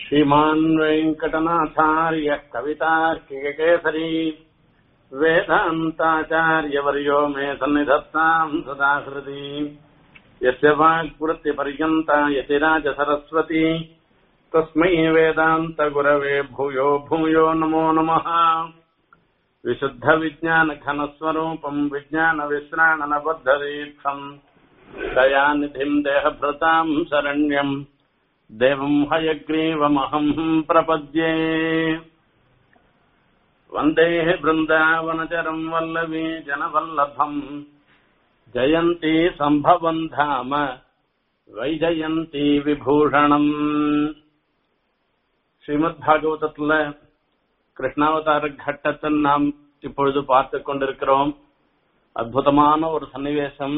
श्रीमान् वेङ्कटनाथार्यः कवितार्किककेसरी वेदान्ताचार्यवर्यो मे सन्निधत्ताम् सदा हृदि यस्य वाक्वृत्तिपर्यन्ता यतिराजसरस्वती तस्मै वेदान्तगुरवे भूयो भूयो नमो नमः विशुद्धविज्ञानघनस्वरूपम् विज्ञानविश्राणनबद्धदीक्षम् दयानिधिम् देहभृताम् शरण्यम् देवम् हयग्रीवमहम् प्रपद्ये वन्देः बृन्दावनचरम् वल्लवी जनवल्लभम् जयन्ती सम्भवम् धाम வைஜயந்தி விபூஷணம் ஸ்ரீமத் பாகவதத்துல கிருஷ்ணாவதார கட்டத்தை நாம் இப்பொழுது பார்த்து கொண்டிருக்கிறோம் அற்புதமான ஒரு சன்னிவேசம்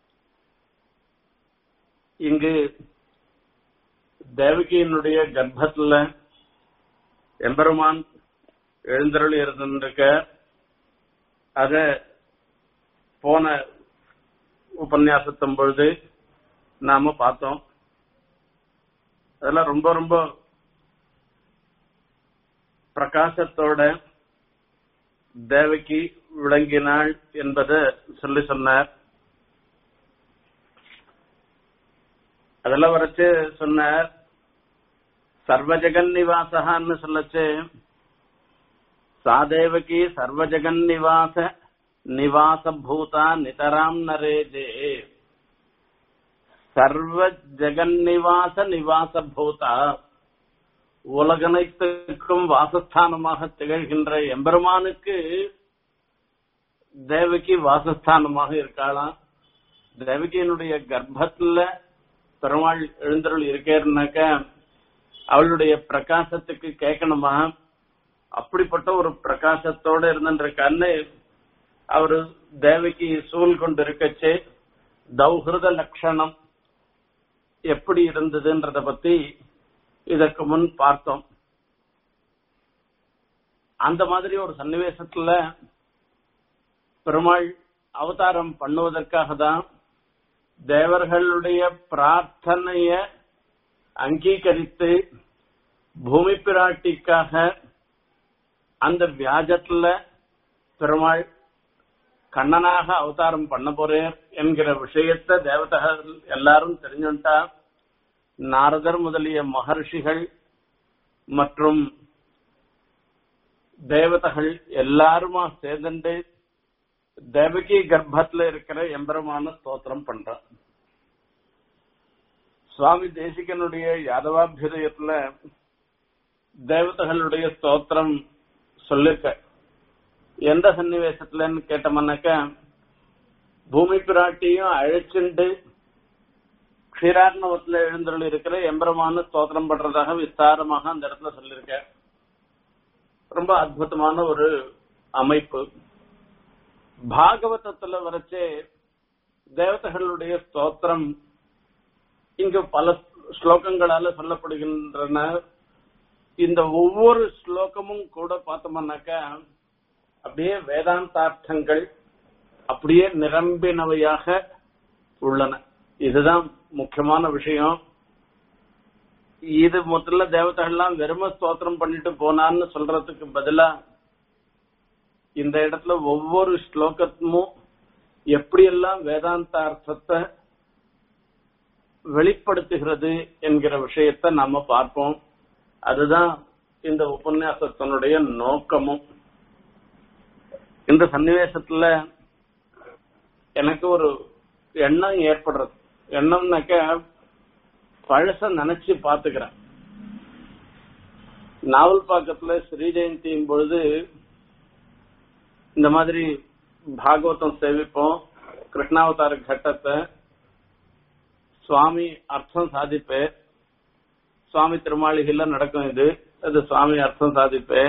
இங்கு தேவகியினுடைய கர்ப்பத்துல எம்பெருமான் எழுந்தருளி இருந்திருக்க அத போன உபன்யாசத்தும் பொழுது நாம பார்த்தோம் அதெல்லாம் ரொம்ப ரொம்ப பிரகாசத்தோட தேவகி விளங்கினாள் என்பதை சொல்லி சொன்னார் அதெல்லாம் வரைச்சு சொன்னார் சர்வஜகன் நிவாசகான்னு சொல்லச்சு சாதேவகி சர்வஜகன் நிவாச நிவாச பூதா நிதராம் நரேஜே சர்வ ஜெகன்னிவாச நிவாச பூதா உலகனைத்துக்கும் வாசஸ்தானமாக திகழ்கின்ற எம்பெருமானுக்கு தேவகி வாசஸ்தானமாக இருக்காளாம் தேவகியினுடைய கர்ப்பத்துல பெருமாள் எழுந்தருள் இருக்கேன்னாக்க அவளுடைய பிரகாசத்துக்கு கேட்கணுமா அப்படிப்பட்ட ஒரு பிரகாசத்தோட இருந்துருக்கான்னு அவரு தேவகி சூழ் கொண்டு இருக்கச்சே தௌஹிருத லட்சணம் எப்படி இருந்ததுன்றத பத்தி இதற்கு முன் பார்த்தோம் அந்த மாதிரி ஒரு சன்னிவேசத்துல பெருமாள் அவதாரம் பண்ணுவதற்காக தான் தேவர்களுடைய பிரார்த்தனைய அங்கீகரித்து பூமி பிராட்டிக்காக அந்த வியாஜத்துல பெருமாள் கண்ணனாக அவதாரம் பண்ண போறேர் என்கிற விஷயத்தை தேவதகள் எல்லாரும் தெரிஞ்சுட்டா நாரதர் முதலிய மகர்ஷிகள் மற்றும் தேவதைகள் எல்லாருமா சேர்ந்து தேவகி கர்ப்பத்துல இருக்கிற எம்பெருமான ஸ்தோத்திரம் பண்றான் சுவாமி தேசிகனுடைய யாதவாபியுதயத்துல தேவதைகளுடைய ஸ்தோத்திரம் சொல்லிருக்க எந்த சன்னிவேசத்துலன்னு கேட்டோம்னாக்க பூமி பிராட்டியும் அழைச்சுண்டு க்ஷீரார்ணவத்துல எழுந்தருள் இருக்கிற எம்பரமான ஸ்தோத்திரம் பண்றதாக விஸ்தாரமாக அந்த இடத்துல சொல்லியிருக்க ரொம்ப அற்புதமான ஒரு அமைப்பு பாகவதத்துல வரைச்சே தேவதைகளுடைய ஸ்தோத்திரம் இங்கு பல ஸ்லோகங்களால சொல்லப்படுகின்றன இந்த ஒவ்வொரு ஸ்லோகமும் கூட பார்த்தோம்னாக்க அப்படியே வேதாந்தார்த்தங்கள் அப்படியே நிரம்பினவையாக உள்ளன இதுதான் முக்கியமான விஷயம் இது முதல்ல தேவதைகள்லாம் வெறும ஸ்தோத்திரம் பண்ணிட்டு போனான்னு சொல்றதுக்கு பதிலா இந்த இடத்துல ஒவ்வொரு ஸ்லோகமும் எப்படியெல்லாம் வேதாந்தார்த்தத்தை வெளிப்படுத்துகிறது என்கிற விஷயத்தை நாம பார்ப்போம் அதுதான் இந்த உபன்யாசத்தினுடைய நோக்கமும் இந்த சன்னிவேசத்துல எனக்கு ஒரு எண்ணம் ஏற்படுறது எண்ணம்னாக்க பழச நினைச்சு பாத்துக்கிறேன் நாவல் பாக்கத்துல ஸ்ரீ ஜெயந்தியின் பொழுது இந்த மாதிரி பாகவதம் சேவிப்போம் கிருஷ்ணாவதார கட்டத்தை சுவாமி அர்த்தம் சாதிப்பே சுவாமி திருமாளிகையில நடக்கும் இது அது சுவாமி அர்த்தம் சாதிப்பே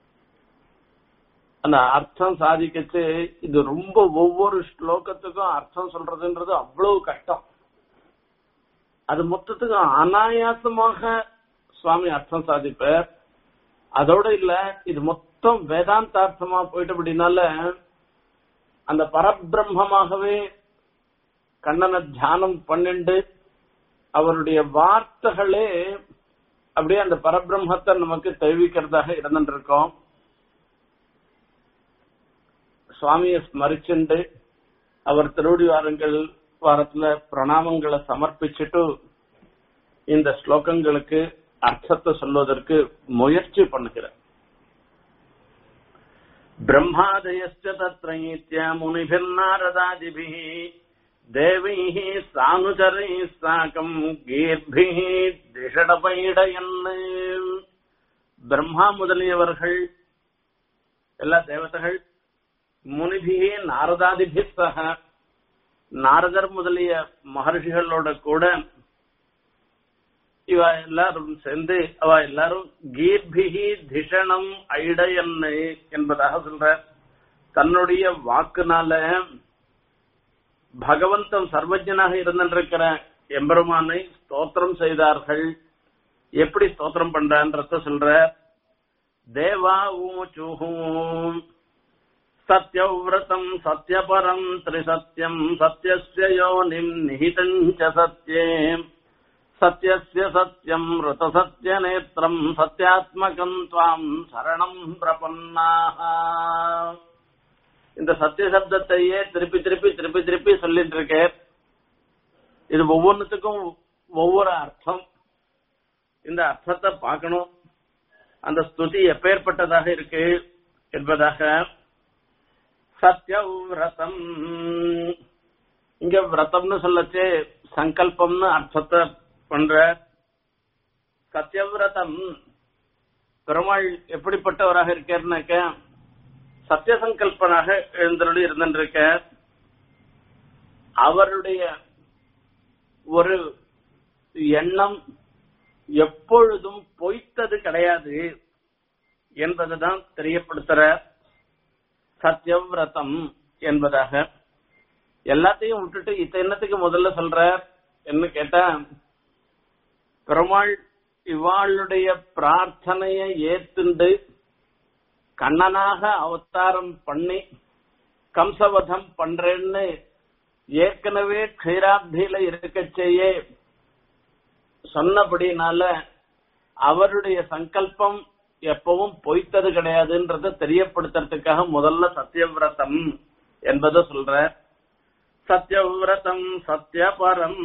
அந்த அர்த்தம் சாதிக்கச்சு இது ரொம்ப ஒவ்வொரு ஸ்லோகத்துக்கும் அர்த்தம் சொல்றதுன்றது அவ்வளவு கஷ்டம் அது மொத்தத்துக்கும் அனாயாசமாக சுவாமி அர்த்தம் சாதிப்பார் அதோட இல்ல இது மொத்தம் வேதாந்தார்த்தமா போயிட்டு அப்படின்னால அந்த பரபிரம்மமாகவே கண்ணனை தியானம் பண்ணிண்டு அவருடைய வார்த்தைகளே அப்படியே அந்த பரபிரம்மத்தை நமக்கு தெரிவிக்கிறதாக இருந்துருக்கோம் சுவாமியை ஸ்மரிச்சுண்டு அவர் திருவடி வாரங்கள் வாரத்துல பிரணாமங்களை சமர்ப்பிச்சுட்டு இந்த ஸ்லோகங்களுக்கு அர்த்தத்தை சொல்வதற்கு முயற்சி பண்ணுகிறார் பிரம்மாதயச்ச தத்ரீத்ய முனிபிர்நாரதாதிபிः தேவைः சானுச்சரைः சாக்கம் கீர்பிः திஷடபைடயன் பிரம்மா முதலியவர்கள் எல்லா தேவதைகள் முனிபிகி நாரதாதிபி சக நாரதர் முதலிய மகர்ஷிகளோட கூட இவ எல்லாரும் சேர்ந்து அவ எல்லாரும் கீர்பிகி திஷணம் ஐடையன்னு என்பதாக சொல்ற தன்னுடைய வாக்குனால பகவந்தம் சர்வஜனாக இருந்திருக்கிற எம்பெருமானை ஸ்தோத்திரம் செய்தார்கள் எப்படி ஸ்தோத்திரம் பண்றன்றத சொல்ற தேவா ஊச்சுஹூம் சத்யவிரதம் சத்யபரம் திரிசத்யம் சத்யஸ்ய யோனிம் நிஹிதம் ச சத்யே சத்யஸ்ய சத்யம் ருதசத்ய நேத்திரம் சத்யாத்மகம் துவாம் சரணம் பிரபன்னாக இந்த சத்திய சப்தத்தையே திருப்பி திருப்பி திருப்பி திருப்பி சொல்லிட்டு இருக்கேன் இது ஒவ்வொன்றுத்துக்கும் ஒவ்வொரு அர்த்தம் இந்த அர்த்தத்தை பார்க்கணும் அந்த ஸ்துதி எப்பேற்பட்டதாக இருக்கு என்பதாக சத்யவிரதம் இங்க விரதம்னு சொல்லச்சு சங்கல்பம்னு அர்த்தத்தை பண்ற சத்யவிரதம் பெருமாள் எப்படிப்பட்டவராக இருக்காருனாக்க சத்திய சங்கல்பனாக எழுந்தருளி இருந்திருக்க அவருடைய ஒரு எண்ணம் எப்பொழுதும் பொய்த்தது கிடையாது என்பதுதான் தெரியப்படுத்துற சத்யவிரதம் என்பதாக எல்லாத்தையும் விட்டுட்டு இத்த எண்ணத்துக்கு முதல்ல சொல்ற என்ன கேட்டா பெருமாள் இவாளுடைய பிரார்த்தனையை ஏத்துண்டு கண்ணனாக அவதாரம் பண்ணி கம்சவதம் பண்றேன்னு ஏற்கனவே க்ஷீராப்தியில இருக்க செய்ய சொன்னபடினால அவருடைய சங்கல்பம் எப்பவும் பொய்த்தது கிடையாதுன்றத தெரியப்படுத்துறதுக்காக முதல்ல சத்தியவிரதம் என்பதை சொல்ற சத்தியவிரதம் சத்யபரம்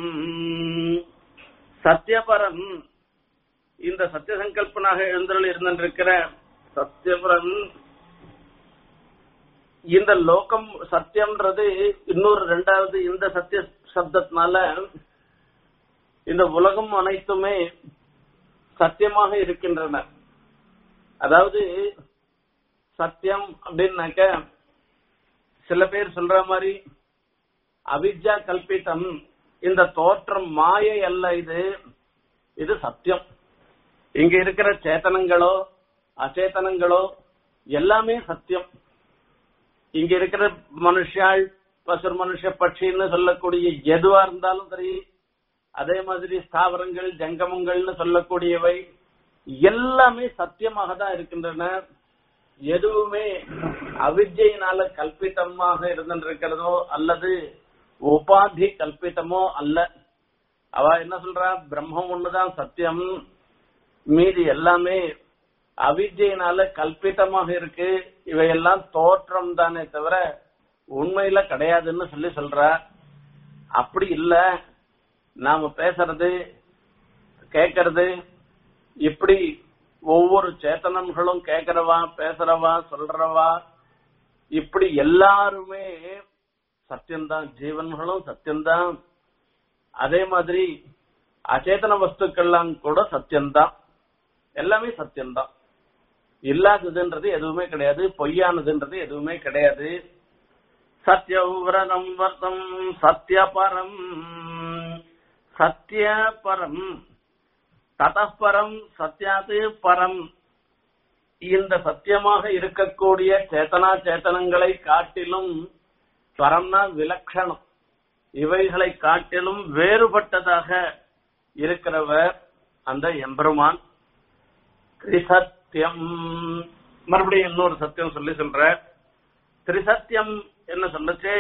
சத்யபரம் இந்த சத்திய சங்கல்பனாக எழுந்தருள் இருந்திருக்கிற சத்தியபரம் இந்த லோகம் சத்தியம்ன்றது இன்னொரு ரெண்டாவது இந்த சத்திய சப்தத்தினால இந்த உலகம் அனைத்துமே சத்தியமாக இருக்கின்றன அதாவது சத்தியம் அப்படின்னாக்க சில பேர் சொல்ற மாதிரி அவித்யா கல்பித்தம் இந்த தோற்றம் மாயை அல்ல இது இது சத்தியம் இங்க இருக்கிற சேத்தனங்களோ அச்சேதனங்களோ எல்லாமே சத்தியம் இங்க இருக்கிற மனுஷாள் பசுர் மனுஷ பட்சின்னு சொல்லக்கூடிய எதுவா இருந்தாலும் சரி அதே மாதிரி ஸ்தாவரங்கள் ஜங்கமங்கள்னு சொல்லக்கூடியவை எல்லாமே சத்தியமாக தான் இருக்கின்றன எதுவுமே அவித்யினால கல்பித்தமாக இருந்திருக்கிறதோ அல்லது உபாதி கல்பித்தமோ அல்ல அவ என்ன சொல்றா பிரம்மம் ஒண்ணுதான் சத்தியம் மீதி எல்லாமே அவித்யினால கல்பித்தமாக இருக்கு இவையெல்லாம் தோற்றம் தானே தவிர உண்மையில கிடையாதுன்னு சொல்லி சொல்ற அப்படி இல்ல நாம பேசுறது கேட்கறது இப்படி ஒவ்வொரு சேத்தனங்களும் கேட்கறவா பேசுறவா சொல்றவா இப்படி எல்லாருமே சத்தியம்தான் ஜீவன்களும் சத்தியம்தான் அதே மாதிரி அச்சேதன வஸ்துக்கள்லாம் கூட சத்தியம்தான் எல்லாமே சத்தியம்தான் இல்லாததுன்றது எதுவுமே கிடையாது பொய்யானதுன்றது எதுவுமே கிடையாது சத்யவிரதம் வர்த்தம் சத்யபரம் சத்யபரம் ததப்பரம் சத்யாது பரம் இந்த சத்தியமாக இருக்கக்கூடிய சேத்தனா சேத்தனங்களை காட்டிலும் பரம்னா விலட்சணம் இவைகளை காட்டிலும் வேறுபட்டதாக இருக்கிறவர் அந்த எம்பெருமான் திரிசத்தியம் மறுபடியும் இன்னொரு சத்தியம் சொல்லி சொல்ற திரிசத்தியம் என்ன சொல்லச்சே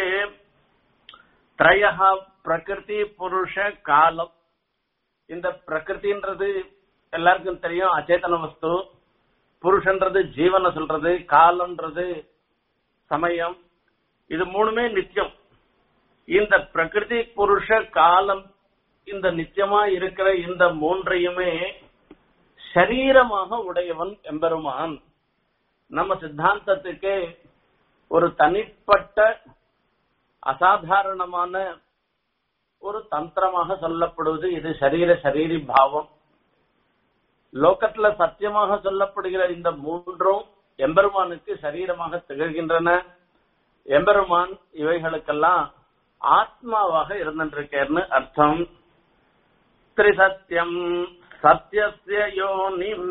திரையகா பிரகிருதி புருஷ காலம் இந்த பிரகிருதின்றது எல்லாருக்கும் தெரியும் அச்சேதன வஸ்து புருஷன்றது ஜீவனை சொல்றது காலம்ன்றது சமயம் இது மூணுமே நித்தியம் இந்த பிரகிருதி புருஷ காலம் இந்த நித்தியமா இருக்கிற இந்த மூன்றையுமே சரீரமாக உடையவன் எம்பெருமான் நம்ம சித்தாந்தத்துக்கு ஒரு தனிப்பட்ட அசாதாரணமான ஒரு தந்திரமாக சொல்லப்படுவது இது சரீர சரீரி பாவம் லோகத்துல சத்தியமாக சொல்லப்படுகிற இந்த மூன்றும் எம்பெருமானுக்கு சரீரமாக திகழ்கின்றன எம்பெருமான் இவைகளுக்கெல்லாம் ஆத்மாவாக இருந்திருக்கேன்னு அர்த்தம் திரிசத்தியம் சத்தியசிய யோனிம்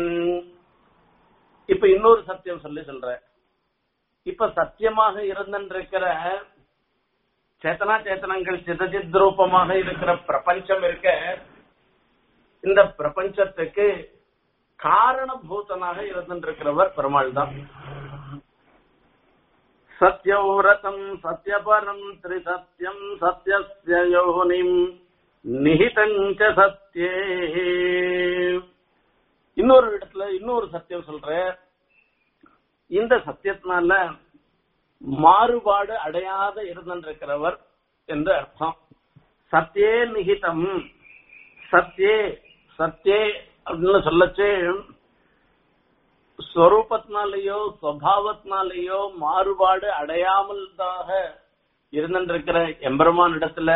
இப்ப இன்னொரு சத்தியம் சொல்லி சொல்ற இப்ப சத்தியமாக இருந்திருக்கிற சேத்தனா சேத்தனங்கள் சிதஜித் ரூபமாக இருக்கிற பிரபஞ்சம் இருக்க இந்த பிரபஞ்சத்துக்கு காரணபூதனாக இருந்திருக்கிறவர் பெருமாள் தான் சத்யௌரதம் சத்யபரம் திரிசத்யம் சத்யஸ்ய யோனிம் நிஹிதஞ்ச சத்யே இன்னொரு இடத்துல இன்னொரு சத்தியம் சொல்ற இந்த சத்தியத்தினால மாறுபாடு அடையாத இருந்திருக்கிறவர் என்று அர்த்தம் சத்தியே நிகிதம் சத்தியே சத்தியே அப்படின்னு சொல்லச்சே ஸ்வரூபத்தினாலேயோ சுவாவத்தினாலேயோ மாறுபாடு அடையாமல்தாக இருந்திருக்கிற எம்பெருமான் இடத்துல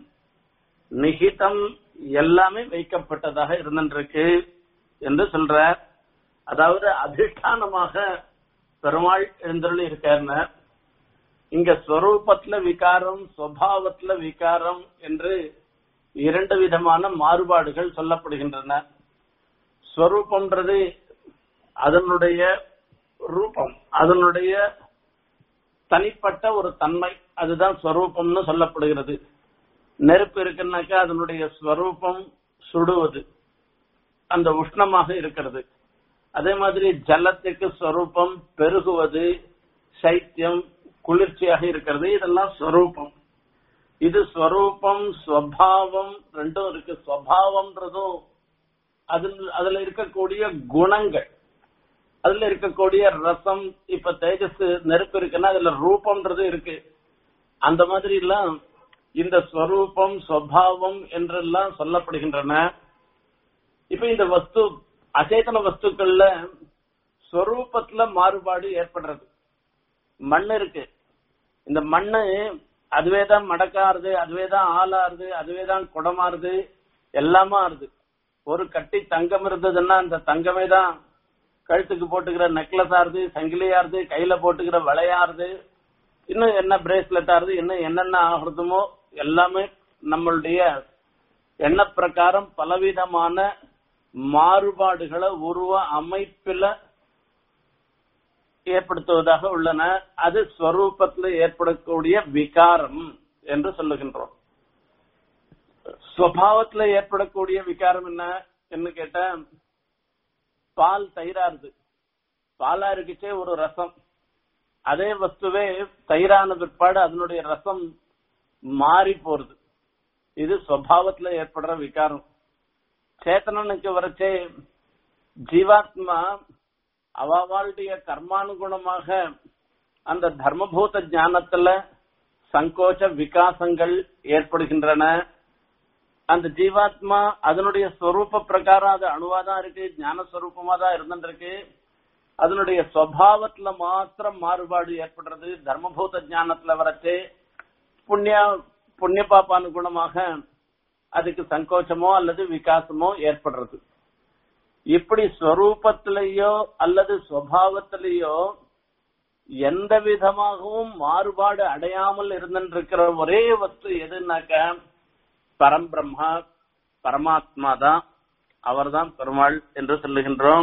நிகிதம் எல்லாமே வைக்கப்பட்டதாக இருந்திருக்கு என்று சொல்றார் அதாவது அதிஷ்டானமாக பெருமாள் எழுந்தருளி இருக்காருன்னு இங்க ஸ்வரூபத்துல விகாரம் சுவாவத்துல விகாரம் என்று இரண்டு விதமான மாறுபாடுகள் சொல்லப்படுகின்றன ஸ்வரூபம்ன்றது அதனுடைய ரூபம் அதனுடைய தனிப்பட்ட ஒரு தன்மை அதுதான் ஸ்வரூபம்னு சொல்லப்படுகிறது நெருப்பு இருக்குன்னாக்கா அதனுடைய ஸ்வரூபம் சுடுவது அந்த உஷ்ணமாக இருக்கிறது அதே மாதிரி ஜலத்துக்கு ஸ்வரூபம் பெருகுவது சைத்தியம் குளிர்ச்சியாக இருக்கிறது இதெல்லாம் ஸ்வரூபம் இது ஸ்வரூபம் ஸ்வபாவம் ரெண்டும் இருக்கு ஸ்வபாவம்ன்றதும் அதுல அதுல இருக்கக்கூடிய குணங்கள் அதுல இருக்கக்கூடிய ரசம் இப்ப தேஜஸ் நெருப்பு இருக்குன்னா அதுல ரூபம்ன்றது இருக்கு அந்த மாதிரி எல்லாம் இந்த ஸ்வரூபம் ஸ்வபாவம் என்றெல்லாம் சொல்லப்படுகின்றன இப்ப இந்த வஸ்து அச்சேதன வஸ்துக்கள்ல ஸ்வரூபத்துல மாறுபாடு ஏற்படுறது மண் இருக்கு இந்த மண்ணு அதுவே தான் மடக்காருது அதுவே தான் ஆளாருது அதுவே தான் குடமாறுது எல்லாமா ஆறுது ஒரு கட்டி தங்கம் இருந்ததுன்னா அந்த தங்கமே தான் கழுத்துக்கு போட்டுக்கிற நெக்லஸ் ஆறுது சங்கிலியாருது கையில போட்டுக்கிற விளையாறுது இன்னும் என்ன பிரேஸ்லெட் ஆறுது இன்னும் என்னென்ன ஆகுறதுமோ எல்லாமே நம்மளுடைய எண்ண பிரகாரம் பலவிதமான மாறுபாடுகளை உருவ அமைப்பில ஏற்படுத்துவதாக உள்ளன அது ஸ்வரூபத்தில் ஏற்படக்கூடிய விகாரம் என்று சொல்லுகின்றோம் ஸ்வபாவத்துல ஏற்படக்கூடிய விகாரம் என்ன என்று கேட்ட பால் தயிராருது பாலா இருக்குச்சே ஒரு ரசம் அதே வஸ்துவே தயிரான பிற்பாடு அதனுடைய ரசம் மாறி போறது இது ஸ்வபாவத்துல ஏற்படுற விகாரம் சேத்தனனுக்கு வரச்சே ஜீவாத்மா அவளுடைய கர்மானுகுணமாக அந்த தர்மபூத ஞானத்துல சங்கோச்ச விகாசங்கள் ஏற்படுகின்றன அந்த ஜீவாத்மா அதனுடைய ஸ்வரூப பிரகாரம் அது அணுவாதான் இருக்கு ஞான ஸ்வரூபமா தான் இருந்துருக்கு அதனுடைய சுவாவத்துல மாத்திரம் மாறுபாடு ஏற்படுறது தர்மபூத ஞானத்துல வரச்சு புண்ணிய புண்ணிய பாப்பானுகுணமாக அதுக்கு சங்கோச்சமோ அல்லது விகாசமோ ஏற்படுறது இப்படி ஸ்வரூபத்திலேயோ அல்லது சுவாவத்திலேயோ எந்த விதமாகவும் மாறுபாடு அடையாமல் இருந்திருக்கிற ஒரே வஸ்து எதுனாக்க பரம்பிரம்மா பரமாத்மா தான் அவர்தான் பெருமாள் என்று சொல்லுகின்றோம்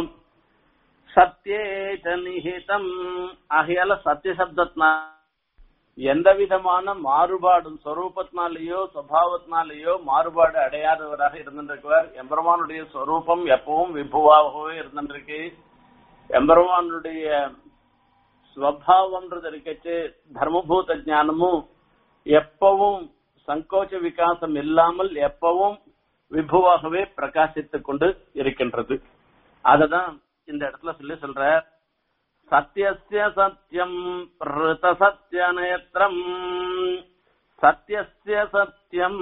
சத்தியே நிஹிதம் ஆகையால சத்திய சப்தத்னா எந்த விதமான மாறுபாடும் ஸ்வரூபத்தினாலேயோ சுவாவத்தினாலேயோ மாறுபாடு அடையாதவராக இருந்திருக்கிறார் எம்பெருமானுடைய ஸ்வரூபம் எப்பவும் விபுவாகவே இருந்திருக்கு எம்பெருமானுடைய ஸ்வபாவம்ன்றது இருக்கச்சு தர்மபூத ஞானமும் எப்பவும் சங்கோச்ச விகாசம் இல்லாமல் எப்பவும் விபுவாகவே பிரகாசித்துக் கொண்டு இருக்கின்றது அததான் இந்த இடத்துல சொல்லி சொல்ற சத்தியஸ்ய சத்தியம் ரித சத்திய நேத்திரம் சத்தியஸ்ய சத்தியம்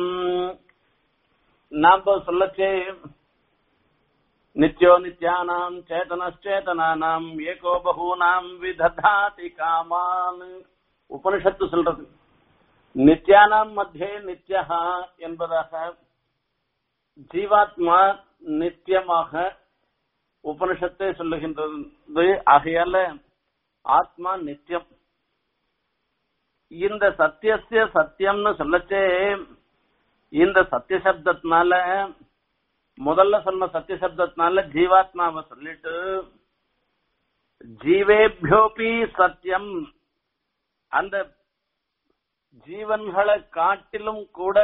நாம சொல்லச்சே நித்யோ நித்யானாம் சேதனச்சேதனானாம் ஏகோ பகூனாம் விததாதி காமான் உபனிஷத்து சொல்றது நித்யானாம் மத்தியே நித்யஹா என்பதாக ஜீவாத்மா நித்தியமாக உபனிஷத்தை சொல்லுகின்றது ஆகையால ஆத்மா நித்தியம் இந்த சத்தியசிய சத்தியம்னு சொல்லச்சே இந்த சத்திய சப்தத்தினால முதல்ல சொன்ன சத்திய சப்தத்தினால ஜீவாத்மாவை சொல்லிட்டு ஜீவேபியோபி சத்தியம் அந்த ஜீவன்களை காட்டிலும் கூட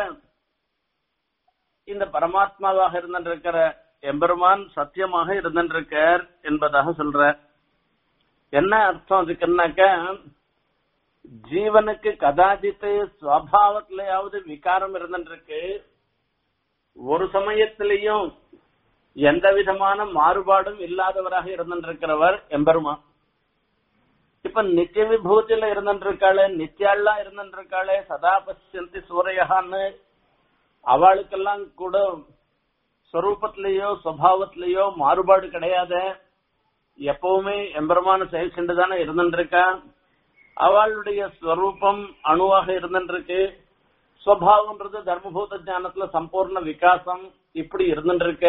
இந்த பரமாத்மாவாக இருந்திருக்கிற எம்பெருமான் சத்தியமாக இருந்திருக்கார் என்பதாக சொல்ற என்ன அர்த்தம் அதுக்குன்னாக்க ஜீவனுக்கு கதாச்சித்து சுவாவத்திலேயாவது விகாரம் இருந்திருக்கு ஒரு சமயத்திலையும் எந்த விதமான மாறுபாடும் இல்லாதவராக இருந்திருக்கிறவர் எம்பெருமான் இப்ப நித்திய விபூதியில இருந்திருக்காளே நித்தியாள்லா இருந்திருக்காளே சதா பசியந்தி சூரையகான்னு அவளுக்கெல்லாம் கூட ஸ்வரூபத்திலேயோ சுவாவத்திலேயோ மாறுபாடு கிடையாது எப்பவுமே எம்பெருமான செயல் சென்றுதானே இருந்துருக்கா அவளுடைய ஸ்வரூபம் அணுவாக இருந்துருக்கு ஸ்வபாவம்ன்றது தர்மபூத ஞானத்துல சம்பூர்ண விகாசம் இப்படி இருந்துருக்க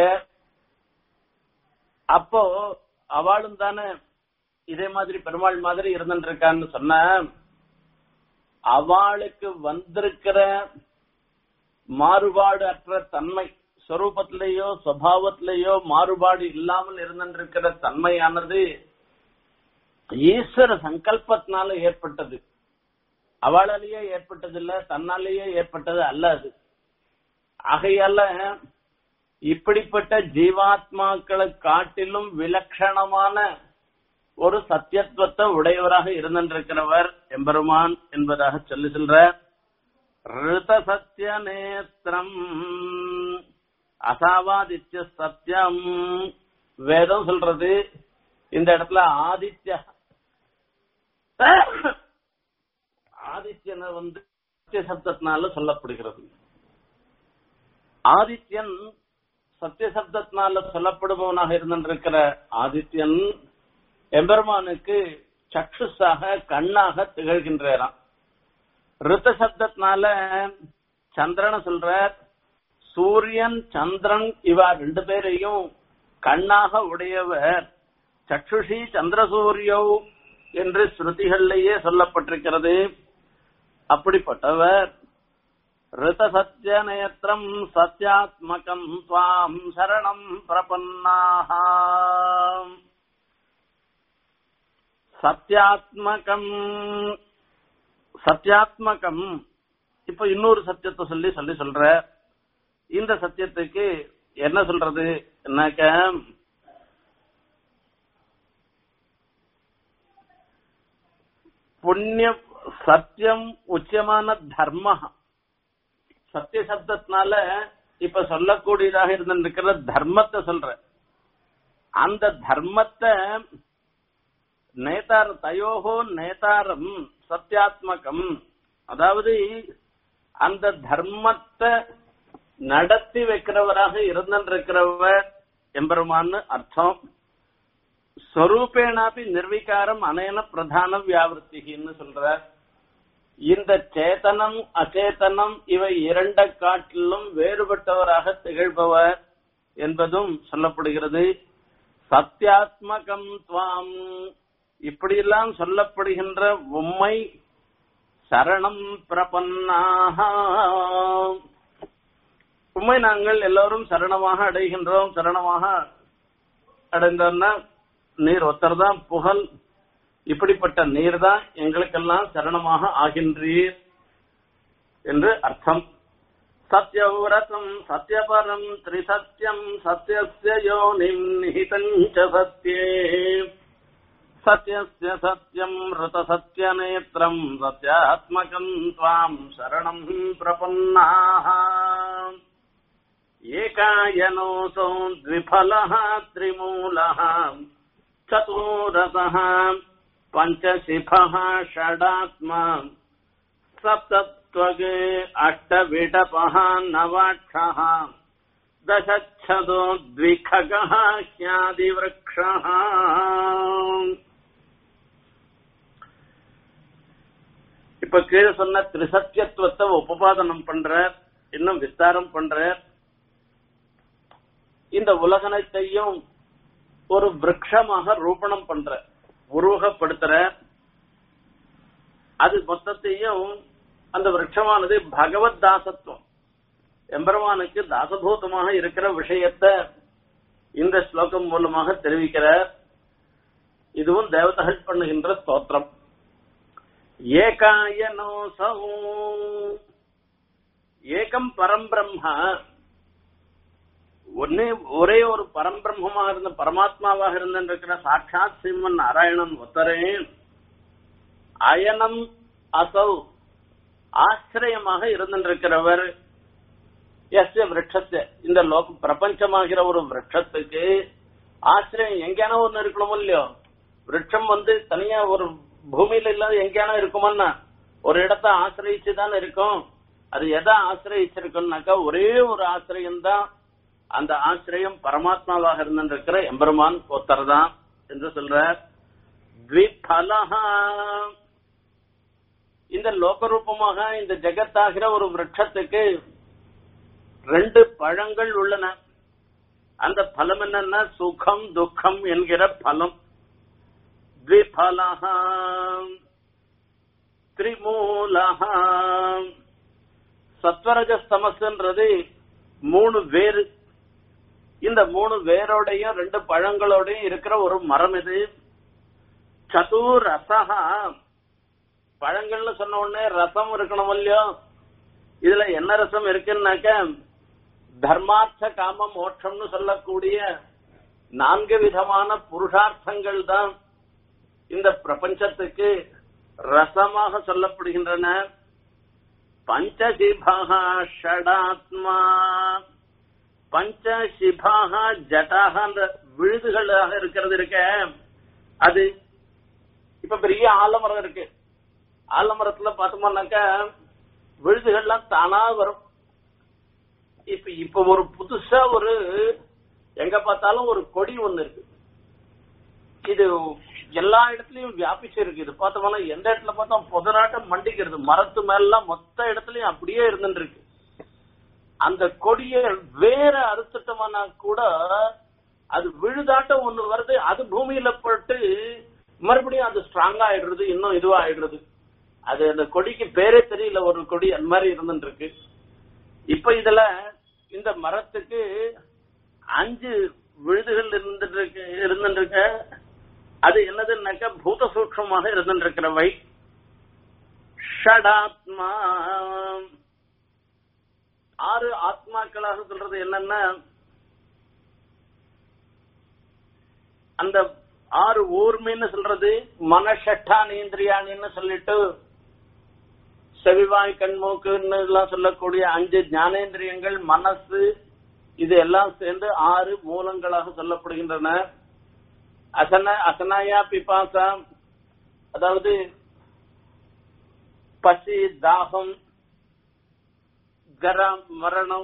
அப்போ அவளும் தானே இதே மாதிரி பெருமாள் மாதிரி இருந்துருக்கான்னு சொன்ன அவளுக்கு வந்திருக்கிற மாறுபாடு அற்ற தன்மை ஸ்வரூபத்திலேயோ சுவாவத்திலேயோ மாறுபாடு இல்லாமல் இருந்திருக்கிற தன்மையானது ஈஸ்வர சங்கல்பத்தினால ஏற்பட்டது அவளாலேயே ஏற்பட்டது இல்ல தன்னாலேயே ஏற்பட்டது அல்ல அது ஆகையால இப்படிப்பட்ட ஜீவாத்மாக்களை காட்டிலும் விலட்சணமான ஒரு சத்தியத்துவத்தை உடையவராக இருந்திருக்கிறவர் எம்பெருமான் என்பதாக சொல்லி சொல்ற ரித சத்திய நேத்திரம் அசாவாதித்ய சத்தியம் வேதம் சொல்றது இந்த இடத்துல ஆதித்ய ஆதித்யனை வந்து சத்திய சப்தத்தினால சொல்லப்படுகிறது ஆதித்யன் சத்திய சப்தத்தினால சொல்லப்படுபவனாக இருந்திருக்கிற ஆதித்யன் எம்பெருமானுக்கு சக்ஷுஸாக கண்ணாக திகழ்கின்றாராம் ரித்த சப்தத்தினால சந்திரனை சொல்ற சூரியன் சந்திரன் இவா ரெண்டு பேரையும் கண்ணாக உடையவர் சக்ஷுஷி சந்திரசூரியோ என்று ஸ்ருதிகளிலேயே சொல்லப்பட்டிருக்கிறது அப்படிப்பட்டவர் ரித சத்திய நேத்திரம் சத்யாத்மகம் துவாம் சரணம் பிரபன்னாக சத்யாத்மகம் சத்யாத்மகம் இப்ப இன்னொரு சத்தியத்தை சொல்லி சொல்லி சொல்ற இந்த சத்தியத்துக்கு என்ன சொல்றது என்னக்க புண்ணிய சத்தியம் உச்சமான தர்ம சத்திய சப்தத்தினால இப்ப சொல்லக்கூடியதாக இருந்திருக்கிற தர்மத்தை சொல்ற அந்த தர்மத்தை நேதார தயோகோ நேதாரம் சத்தியாத்மகம் அதாவது அந்த தர்மத்தை நடத்தி வைக்கிறவராக இருந்திருக்கிறவர் எம்பெருமான்னு அர்த்தம் ஸ்வரூபேனாபி நிர்விகாரம் அனேன பிரதான வியாவிருத்திகின்னு சொல்ற இந்த சேத்தனம் அச்சேதனம் இவை இரண்ட காட்டிலும் வேறுபட்டவராக திகழ்பவர் என்பதும் சொல்லப்படுகிறது சத்தியாத்மகம் துவாம் இப்படியெல்லாம் சொல்லப்படுகின்ற உம்மை சரணம் பிரபன்னாக உண்மை நாங்கள் எல்லோரும் சரணமாக அடைகின்றோம் சரணமாக அடைந்தோம்னா நீர் ஒருத்தர் தான் புகழ் இப்படிப்பட்ட நீர் தான் எங்களுக்கெல்லாம் சரணமாக ஆகின்றீர் என்று அர்த்தம் சத்யவிரதம் சத்யபரம் திரிசத்யம் சத்யஸ்ய யோனிம் நிஹிதஞ்ச சத்யே சத்யஸ்ய சத்யம் ருத சத்ய நேத்திரம் சத்யாத்மகம் துவாம் சரணம் பிரபன்னாக एकायनोऽसौ द्विफलः त्रिमूलः चतुरसः पञ्चशिफः षडात्मा सप्तत्वग् अष्टविटपः नवाक्षः दशच्छदो द्विखगः ह्यादिवृक्षः இப்ப கீழே சொன்ன திரிசத்தியத்துவத்தை உபபாதனம் பண்ற இன்னும் விஸ்தாரம் பண்ற இந்த உலகனத்தையும் ஒரு விரக்ஷமாக ரூபணம் பண்ற உருவகப்படுத்துற அது மொத்தத்தையும் அந்த விரக்ஷமானது பகவத் தாசத்துவம் எம்பெருமானுக்கு தாசபூதமாக இருக்கிற விஷயத்த இந்த ஸ்லோகம் மூலமாக தெரிவிக்கிறார் இதுவும் தேவதைகள் பண்ணுகின்ற ஸ்தோத்திரம் ஏகாயனோசௌ ஏகம் பரம்பிரம்ம ஒன்னே ஒரே ஒரு பரம்பிரம்மமாக இருந்த பரமாத்மாவாக இருந்திருக்கிற சாட்சாத் ஸ்ரீமன் நாராயணன் ஒத்தரே அயனம் அசௌ ஆசிரியமாக இருந்திருக்கிறவர் எஸ் விரட்சத்தை இந்த லோக பிரபஞ்சமாகிற ஒரு விரட்சத்துக்கு ஆசிரியம் எங்கேனா ஒண்ணு இருக்கணும் இல்லையோ விரட்சம் வந்து தனியா ஒரு பூமியில இல்லாத எங்கேனா இருக்குமன்னா ஒரு இடத்த ஆசிரியிச்சு தான் இருக்கும் அது எதை ஆசிரியிச்சிருக்குன்னாக்கா ஒரே ஒரு ஆசிரியம் தான் அந்த ஆசிரியம் பரமாத்மாவாக இருந்திருக்கிற எம்பெருமான் ஒத்தர் தான் என்று சொல்றார் த்விபலஹா இந்த லோகரூபமாக இந்த ஜெகத்தாகிற ஒரு விரட்சத்துக்கு ரெண்டு பழங்கள் உள்ளன அந்த பலம் என்னன்னா சுகம் துக்கம் என்கிற பலம் த்விபலஹா திரிமூலஹா சத்வரஜஸ்தமஸ்ன்றது மூணு வேறு இந்த மூணு வேரோடையும் ரெண்டு பழங்களோடையும் இருக்கிற ஒரு மரம் இது சதுர் ரசகா பழங்கள்னு சொன்ன உடனே ரசம் இருக்கணும் இல்லையோ இதுல என்ன ரசம் இருக்குன்னாக்க தர்மார்த்த காம மோட்சம்னு சொல்லக்கூடிய நான்கு விதமான புருஷார்த்தங்கள் தான் இந்த பிரபஞ்சத்துக்கு ரசமாக சொல்லப்படுகின்றன பஞ்சசிபாக ஷடாத்மா பஞ்சசிபாக ஜட்டாக அந்த விழுதுகளாக இருக்கிறது இருக்க அது இப்ப பெரிய ஆலமரம் இருக்கு ஆலமரத்துல பார்த்தோம்னாக்கா விழுதுகள்லாம் தானா வரும் இப்ப இப்ப ஒரு புதுசா ஒரு எங்க பார்த்தாலும் ஒரு கொடி ஒண்ணு இருக்கு இது எல்லா இடத்துலயும் வியாபிச்சு இருக்கு இது பார்த்தோம்னா எந்த இடத்துல பார்த்தா புதராட்டம் மண்டிக்கிறது மரத்து மேலாம் மொத்த இடத்துலயும் அப்படியே இருந்துட்டு இருக்கு அந்த கொடிய வேற அறுத்துட்டோம்னா கூட அது விழுதாட்டம் ஒண்ணு வருது அது பூமியில போட்டு மறுபடியும் அது ஸ்ட்ராங்கா ஆயிடுறது இன்னும் இதுவா ஆயிடுறது அது அந்த கொடிக்கு பேரே தெரியல ஒரு கொடி அந்த மாதிரி இருந்துட்டு இருக்கு இப்ப இதுல இந்த மரத்துக்கு அஞ்சு விழுதுகள் இருந்துட்டு இருக்கு இருந்துட்டு இருக்க அது என்னதுன்னாக்கா பூத சூக்ஷமாக இருந்துட்டு இருக்கிறவை ஷடாத்மா ஆறு ஆத்மாக்களாக சொல்றது என்னன்னா அந்த ஆறு ஊர்மின்னு சொல்றது மனஷட்டானேந்திரியானின்னு சொல்லிட்டு செவிவாய் கண்மூக்குன்னு எல்லாம் சொல்லக்கூடிய அஞ்சு ஞானேந்திரியங்கள் மனசு இது எல்லாம் சேர்ந்து ஆறு மூலங்களாக சொல்லப்படுகின்றன அசன அசனாயா பிபாசா அதாவது பசி தாகம் கரம் மரணம்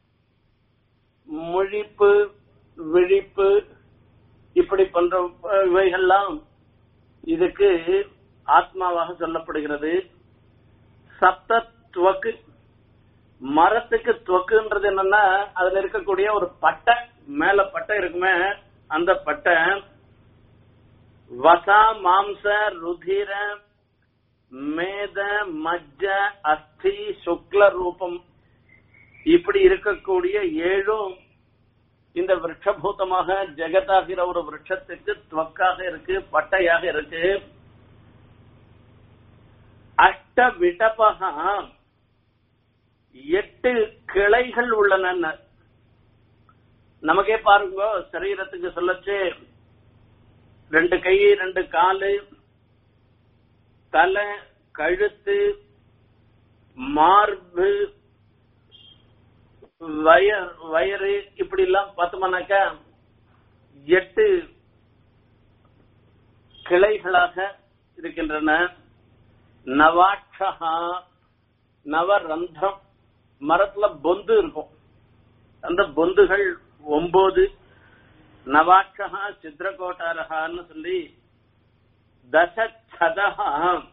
முழிப்பு விழிப்பு இப்படி போன்ற இவைகள்லாம் இதுக்கு ஆத்மாவாக சொல்லப்படுகிறது சப்த துவக்கு மரத்துக்கு துவக்குன்றது என்னன்னா அதுல இருக்கக்கூடிய ஒரு பட்டை மேல பட்டை இருக்குமே அந்த பட்டை வசா மாம்ச ருதிர மேத மஜ்ஜ அஸ்தி சுக்ல ரூபம் இப்படி இருக்கக்கூடிய ஏழும் இந்த விரட்சபூதமாக ஜெகத்தாகிற ஒரு விரட்சத்துக்கு துவக்காக இருக்கு பட்டையாக இருக்கு அஷ்ட விடபகா எட்டு கிளைகள் உள்ளன நமக்கே பாருங்க சரீரத்துக்கு சொல்லச்சு ரெண்டு கை ரெண்டு காலு தலை கழுத்து மார்பு வயர் வயறு இப்படி எல்லாம் பார்த்தோம்னாக்கா எட்டு கிளைகளாக இருக்கின்றன நவாட்சகா நவரந்தம் மரத்துல பொந்து இருக்கும் அந்த பொந்துகள் ஒன்பது நவாட்சகா சித்திரகோட்டாரகான்னு சொல்லி தசதா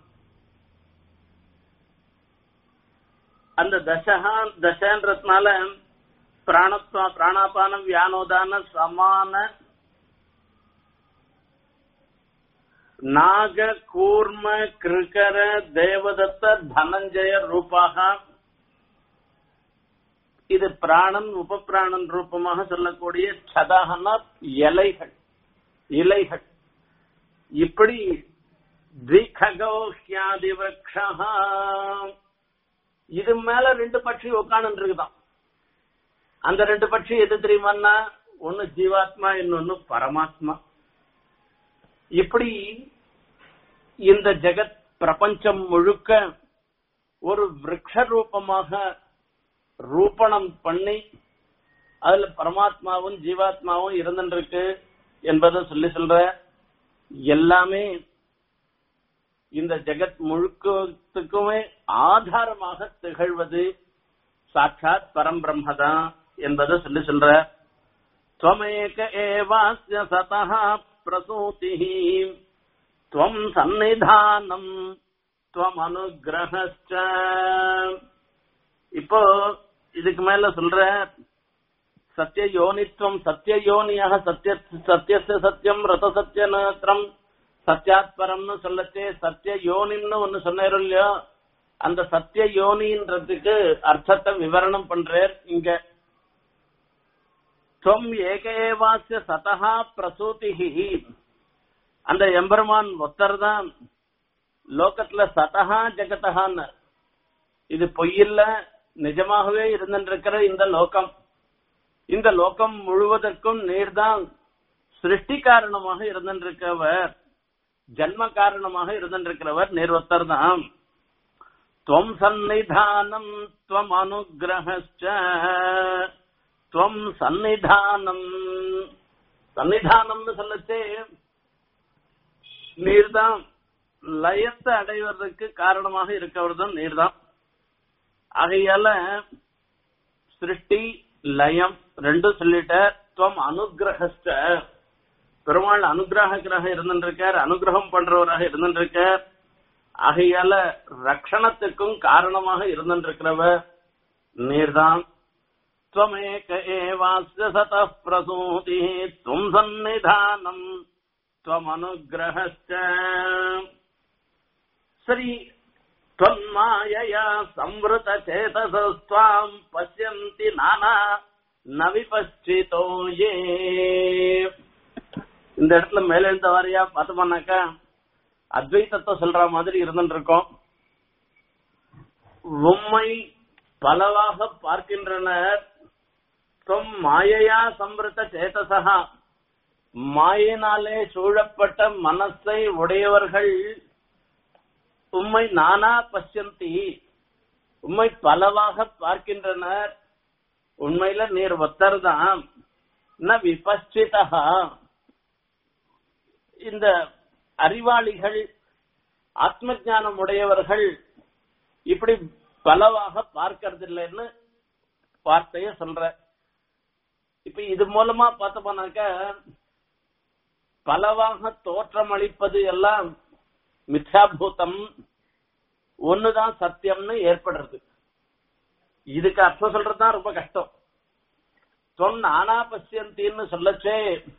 அந்த தசகா தசன்றதுனால பிராணத்வா பிராணாபானம் வியானோதான சமான நாக கூர்ம கிருகர தேவதத்த தனஞ்சய ரூபாக இது பிராணன் உபபிராணன் ரூபமாக சொல்லக்கூடிய சதகனா இலைகள் இலைகள் இப்படி திககோஹ்யாதி விரக்ஷா இது மேல ரெண்டு பட்சி உட்காந்து இருக்குதான் அந்த ரெண்டு பட்சி எது தெரியுமான்னா ஒன்னு ஜீவாத்மா இன்னொன்னு பரமாத்மா இப்படி இந்த ஜெகத் பிரபஞ்சம் முழுக்க ஒரு விரக்ஷ ரூபமாக ரூபணம் பண்ணி அதுல பரமாத்மாவும் ஜீவாத்மாவும் இருந்துருக்கு என்பதை சொல்லி சொல்ற எல்லாமே இந்த ஜெகத் முழுக்கத்துக்குமே ஆதாரமாக திகழ்வது சாட்சாத் பரம்பிரம்மதான் என்பதை சொல்லி சொல்ற त्वमेक एवास्य सतः प्रसूतिः त्वम् सन्निधानम् त्वमनुग्रहश्च இப்போ இதுக்கு மேல சொல்ற சத்திய யோனித்வம் சத்திய யோனியாக சத்திய சத்தியஸ்ய சத்தியம் ரத சத்திய நேத்திரம் சத்தியாத்பரம்னு சொல்லச்சே சத்திய யோனின்னு ஒன்னு சொன்னாரு இல்லையோ அந்த சத்திய யோனின்றதுக்கு அர்த்தத்தை விவரணம் பண்றார் இங்க துவம் ஏகேவாசிய சதஹா பிரசூதிஹி அந்த எம்பெருமான் ஒத்தர் தான் லோகத்துல சதஹா ஜெகதஹான்னு இது பொய்யில்ல நிஜமாகவே இருந்திருக்கிற இந்த லோகம் இந்த லோகம் முழுவதற்கும் நீர்தான் சிருஷ்டி காரணமாக இருந்திருக்கிறவர் ஜன்ம காரணமாக இருந்திருக்கிறவர் நீர் ஒத்தர் தான் துவம் சந்நிதானம் துவம் அனுகிரகச்ச துவம் சந்நிதானம் சன்னிதானம்னு சொல்லச்சே நீர்தான் லயத்தை அடைவதற்கு காரணமாக இருக்கவர் தான் நீர்தான் ஆகையால சிருஷ்டி லயம் ரெண்டும் சொல்லிட்ட துவம் அனுகிரகஸ்ட பெருமாள் அனுகிரகராக இருந்திருக்கார் அனுகிரகம் பண்றவராக இருந்திருக்கார் ஆகையால ரக்ஷணத்துக்கும் காரணமாக இருந்திருக்கிறவர் நீர்தான் त्वमेक एवास्य सतः प्रसूतिः त्वम् सन्निधानम् त्वमनुग्रहश्च சரி त्वन्मायया संवृतचेतसस्त्वाम् पश्यन्ति नाना न विपश्चितो ये இந்த இடத்துல மேல இருந்த வாரியா பார்த்தோம்னாக்கா அத்வைத்தத்தை சொல்ற மாதிரி இருந்துட்டு இருக்கோம் உம்மை பலவாக பார்க்கின்றனர் தொம் மாயையா சம்பிருத்த சேதசகா மாயினாலே சூழப்பட்ட மனசை உடையவர்கள் உம்மை நானா பசியந்தி உம்மை பலவாக பார்க்கின்றனர் உண்மையில நீர் ஒத்தர்தான் ந விபச்சிதா இந்த அறிவாளிகள் ஆத்ம ஞானம் உடையவர்கள் இப்படி பலவாக பார்க்கறது இல்லைன்னு வார்த்தைய சொல்ற இப்ப இது மூலமா பார்த்தோம்னாக்க பலவாக தோற்றம் அளிப்பது எல்லாம் மித்யாபூதம் ஒண்ணுதான் சத்தியம்னு ஏற்படுறது இதுக்கு அர்த்தம் சொல்றதுதான் ரொம்ப கஷ்டம் தொன் ஆனா பசியந்தின்னு சொல்லச்சே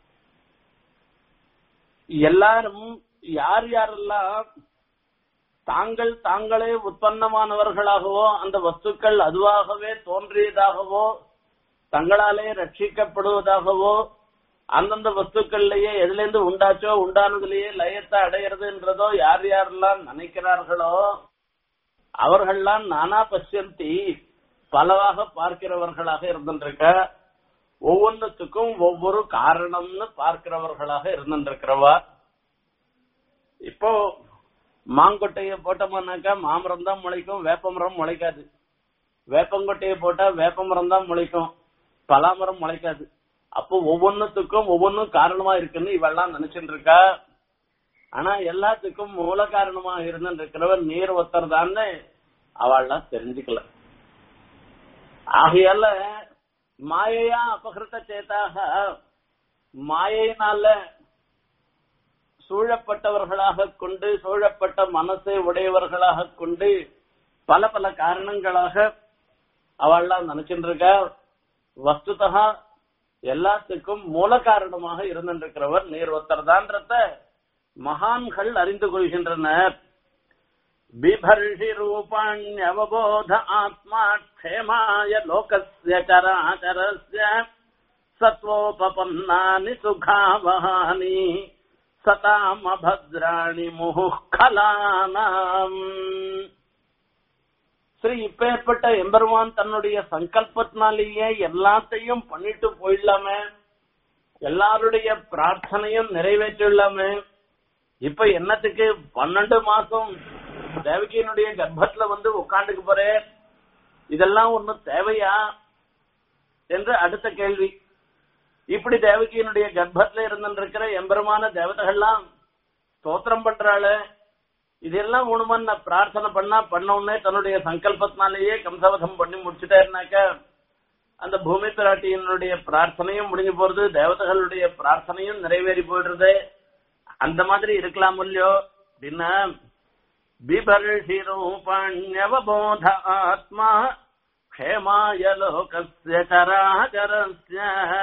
எல்லாரும் யார் யாரெல்லாம் தாங்கள் தாங்களே உற்பத்தமானவர்களாகவோ அந்த வஸ்துக்கள் அதுவாகவே தோன்றியதாகவோ தங்களாலே ரட்சிக்கப்படுவதாகவோ அந்தந்த வஸ்துக்கள்லயே எதுல இருந்து உண்டாச்சோ உண்டானதுலயே லயத்தை அடையிறதுன்றதோ யார் யாரெல்லாம் நினைக்கிறார்களோ அவர்கள்லாம் நானா பசியந்தி பலவாக பார்க்கிறவர்களாக இருந்திருக்க ஒவ்வொன்றுத்துக்கும் ஒவ்வொரு காரணம்னு பார்க்கிறவர்களாக இருந்திருக்கிறவா இப்போ மாங்கொட்டைய போட்டோம்னாக்கா மாமரம் தான் முளைக்கும் வேப்ப மரம் முளைக்காது வேப்பங்கொட்டையை போட்டா வேப்ப மரம் தான் முளைக்கும் பலாமரம் முளைக்காது அப்போ ஒவ்வொன்னுத்துக்கும் ஒவ்வொன்னும் காரணமா இருக்குன்னு இவெல்லாம் நினைச்சிட்டு இருக்கா ஆனா எல்லாத்துக்கும் மூல காரணமா இருந்துட்டு இருக்கிறவர் நீர் ஒத்தர் தான்னு அவள்லாம் தெரிஞ்சுக்கல ஆகையால மாயையா அபகிருத்த சேத்தாக மாயையினால சூழப்பட்டவர்களாக கொண்டு சூழப்பட்ட மனசை உடையவர்களாக கொண்டு பல பல காரணங்களாக அவள்லாம் நினைச்சிட்டு இருக்கா வஸ்துதா எல்லாத்துக்கும் மூல காரணமாக இருந்திருக்கிறவர் நீர் ஒத்தர்தான்றத மகான்கள் அறிந்து கொள்கின்றனர் बिभर्षि रूपाण्यवबोध आत्मा क्षेमाय लोकस्य चराचरस्य सत्वोपपन्नानि सुखावहानि சதாமபத்ராணி முகுக்கலானாம் ஸ்ரீ இப்பேற்பட்ட எம்பெருமான் தன்னுடைய சங்கல்பத்தினாலேயே எல்லாத்தையும் பண்ணிட்டு போயிடலாமே எல்லாருடைய பிரார்த்தனையும் நிறைவேற்றிடலாமே இப்ப என்னத்துக்கு பன்னெண்டு மாசம் தேவகியினுடைய கர்ப்பத்துல வந்து உட்காந்துக்கு போறேன் இதெல்லாம் ஒண்ணும் தேவையா என்று அடுத்த கேள்வி இப்படி தேவகியினுடைய கர்ப்பத்துல இருந்திருக்கிற எம்பெருமான தேவதைகள்லாம் ஸ்தோத்திரம் பண்றாளு இதெல்லாம் ஒண்ணுமன்னு பிரார்த்தனை பண்ணா பண்ண உடனே தன்னுடைய சங்கல்பத்தினாலேயே கம்சவதம் பண்ணி முடிச்சுட்டேன்னாக்க அந்த பூமி பிராட்டியினுடைய பிரார்த்தனையும் முடிஞ்சு போறது தேவதைகளுடைய பிரார்த்தனையும் நிறைவேறி போயிடுறது அந்த மாதிரி இருக்கலாம் இல்லையோ அப்படின்னா बिभर्षि रूपाण्यवबोध आत्मा क्षेमाय लोकस्य चराचरस्य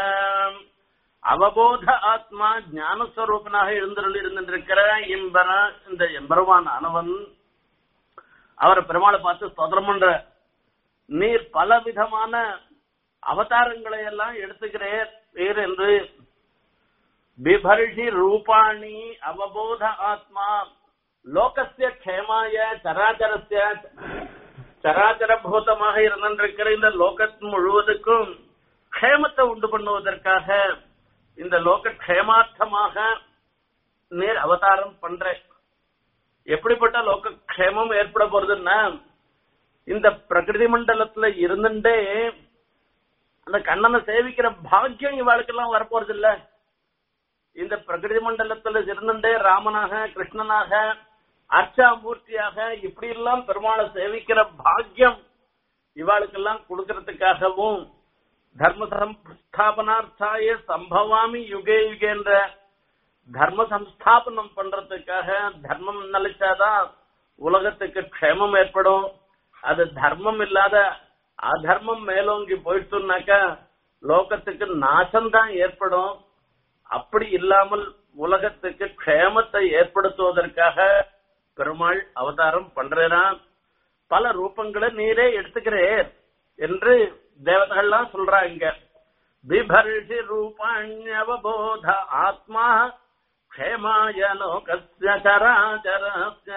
அவபோத ஆத்மா ஞானஸ்வரூபனாக எழுந்தருள் இருந்திருக்கிற எம்பர இந்த எம்பெருமான் ஆனவன் அவரை பெருமாளை பார்த்து ஸ்தோத்திரம் பண்ற நீர் பல விதமான அவதாரங்களை எல்லாம் எடுத்துக்கிறேன் பேர் என்று பிபர்ஷி ரூபாணி அவபோத ஆத்மா லோகசிய க்ஷேமாய சராச்சரஸ்ய சராச்சரபூதமாக இருந்திருக்கிற இந்த லோகத் முழுவதுக்கும் க்ஷேமத்தை உண்டு பண்ணுவதற்காக இந்த லோக க்ஷேமார்த்தமாக நேர் அவதாரம் பண்ற எப்படிப்பட்ட லோக க்ஷேமம் ஏற்பட போறதுன்னா இந்த பிரகிருதி மண்டலத்துல இருந்துட்டே அந்த கண்ணனை சேவிக்கிற பாக்கியம் இவாளுக்கெல்லாம் வரப்போறது இல்ல இந்த பிரகிருதி மண்டலத்துல இருந்துட்டே ராமனாக கிருஷ்ணனாக அர்ச்சாமூர்த்தியாக இப்படி எல்லாம் பெருமாளை சேவிக்கிற பாக்கியம் இவாளுக்கெல்லாம் கொடுக்கறதுக்காகவும் தர்ம சம்ஸ்தாபனார்த்தாய சம்பவாமி யுகே யுகேன்ற தர்ம சம்ஸ்தாபனம் பண்றதுக்காக தர்மம் நிலைச்சாதான் உலகத்துக்கு க்ஷேமம் ஏற்படும் அது தர்மம் இல்லாத அதர்மம் மேலோங்கி போயிட்டுனாக்கா லோகத்துக்கு நாசம்தான் ஏற்படும் அப்படி இல்லாமல் உலகத்துக்கு க்ஷேமத்தை ஏற்படுத்துவதற்காக பெருமாள் அவதாரம் பண்றான் பல ரூபங்களை நீரே எடுத்துக்கிறேன் என்று தேவதைகள்லாம் சொல்றாங்க பிபர்ஷி ரூபாண்யவபோத ஆத்மா க்ஷேமாய லோகஸ்ய சராச்சரஸ்ய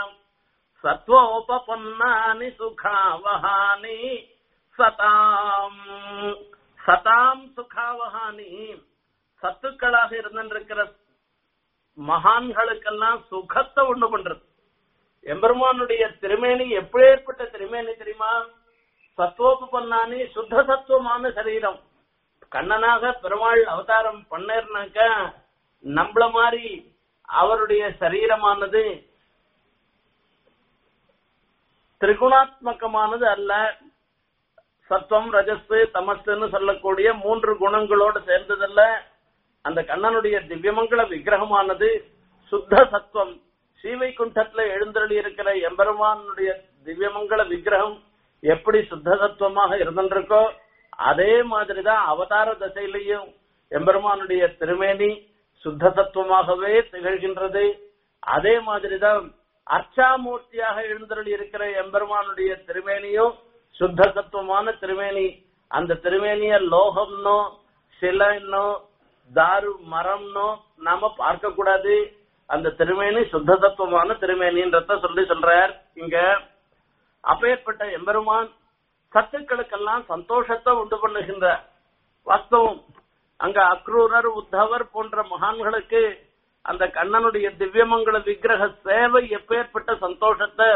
சத்வோபபன்னானி சுகாவஹானி சதாம் சதாம் சுகாவஹானி சத்துக்களாக இருந்திருக்கிற மகான்களுக்கெல்லாம் சுகத்தை உண்டு பண்றது எம்பெருமானுடைய திருமேனி எப்பேற்பட்ட திருமேனி தெரியுமா சத்துவோப்பு பண்ணானி சுத்த சத்துவமான சரீரம் கண்ணனாக பெருமாள் அவதாரம் பண்ணேர்னாக்க நம்மள மாதிரி அவருடைய சரீரமானது திரிகுணாத்மகமானது அல்ல சத்துவம் ரஜஸ் தமஸ்ன்னு சொல்லக்கூடிய மூன்று குணங்களோடு சேர்ந்ததல்ல அந்த கண்ணனுடைய திவ்யமங்கள விக்கிரகமானது சுத்த சத்துவம் ஸ்ரீவைகுண்டத்துல எழுந்தருளி இருக்கிற எம்பெருமானுடைய திவ்யமங்கள விக்கிரகம் எப்படி சுத்த சத்துவமாக இருந்திருக்கோ அதே மாதிரிதான் அவதார தசையிலையும் எம்பெருமானுடைய திருமேனி சுத்த சத்துவமாகவே திகழ்கின்றது அதே மாதிரிதான் அர்ச்சாமூர்த்தியாக எழுந்தருளி இருக்கிற எம்பெருமானுடைய திருமேனியும் சுத்த சத்துவமான திருமேனி அந்த திருமேனிய லோகம்னோ சிலன்னோ தாரு மரம்னோ நாம பார்க்க கூடாது அந்த திருமேனி சுத்த சத்துவமான திருமேனின்றத சொல்லி சொல்றார் இங்க அப்பேற்பட்ட எம்பெருமான் சத்துக்களுக்கெல்லாம் சந்தோஷத்தை உண்டு பண்ணுகின்ற வாஸ்தவம் அங்க அக்ரூரர் உத்தவர் போன்ற மகான்களுக்கு அந்த கண்ணனுடைய திவ்யமங்கள விக்கிரக சேவை எப்பேற்பட்ட சந்தோஷத்தை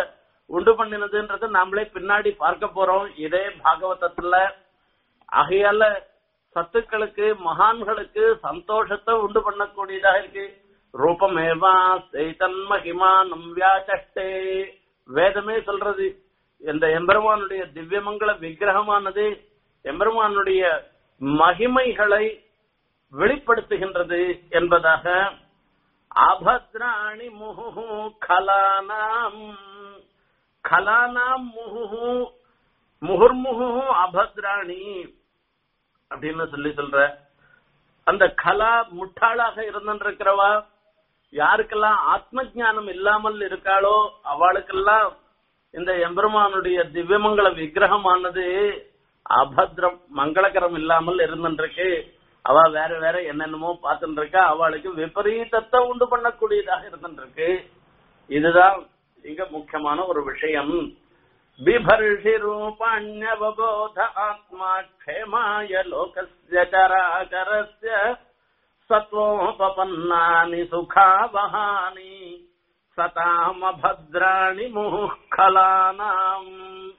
உண்டு பண்ணினதுன்றது நாமளே பின்னாடி பார்க்க போறோம் இதே பாகவதத்துல ஆகையால சத்துக்களுக்கு மகான்களுக்கு சந்தோஷத்தை உண்டு பண்ணக்கூடியதாக இருக்கு ரூபமேவா செய்தன் மகிமானம் வியாச்சட்டே வேதமே சொல்றது இந்த எம்பெருமானுடைய திவ்யமங்கள விக்கிரகமானது எம்பெருமானுடைய மகிமைகளை வெளிப்படுத்துகின்றது என்பதாக அபத்ராணி முஹு கலானாம் கலானாம் முஹு முகுர்முகு அபத்ராணி அப்படின்னு சொல்லி சொல்ற அந்த கலா முட்டாளாக இருந்திருக்கிறவா யாருக்கெல்லாம் ஆத்ம ஞானம் இல்லாமல் இருக்காளோ அவளுக்கெல்லாம் இந்த எம்பெருமானுடைய திவ்யமங்கல விக்கிரகமானது அபத்ரம் மங்களகரம் இல்லாமல் இருந்துருக்கு அவ வேற வேற என்னென்னமோ பார்த்துட்டு இருக்கா அவளுக்கு விபரீதத்தை உண்டு பண்ணக்கூடியதாக இருந்துருக்கு இதுதான் இங்க முக்கியமான ஒரு விஷயம் बिभर्षि रूपाण्यवबोध आत्मा क्षेमाय लोकस्य चराचरस्य सत्वोपपन्नानि सुखावहानि सतामभद्राणि मुहुःखलानाम्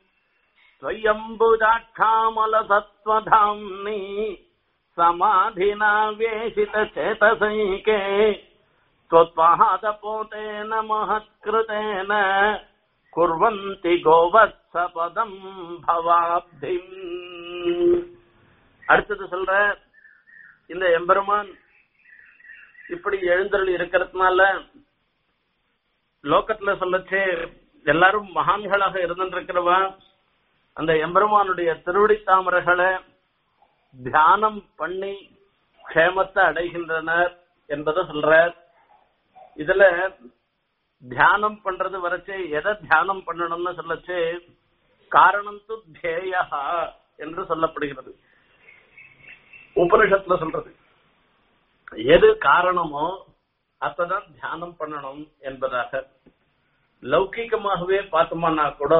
त्वय्यम्बुजाक्षामलसत्त्वधाम्नि समाधिना व्येषितचेतसैके त्वत्पादपोतेन महत्कृतेन குர்வந்தி கோவத்சபதம் பவாப்திம் அடுத்தது சொல்ற இந்த எம்பெருமான் இப்படி எழுந்தருள் இருக்கிறதுனால லோகத்துல சொல்லச்சே எல்லாரும் மகான்களாக இருந்திருக்கிறவா அந்த எம்பெருமானுடைய திருவடி தாமரைகளை தியானம் பண்ணி க்ஷேமத்தை அடைகின்றனர் என்பதை சொல்ற இதுல தியானம் பண்றது வரைச்சே எதை தியானம் பண்ணணும்னு சொல்லச்சு காரணம் து தேயா என்று சொல்லப்படுகிறது உபனிஷத்துல சொல்றது எது காரணமோ அப்பதான் தியானம் பண்ணணும் என்பதாக லௌகிகமாகவே பார்த்தோம்னா கூட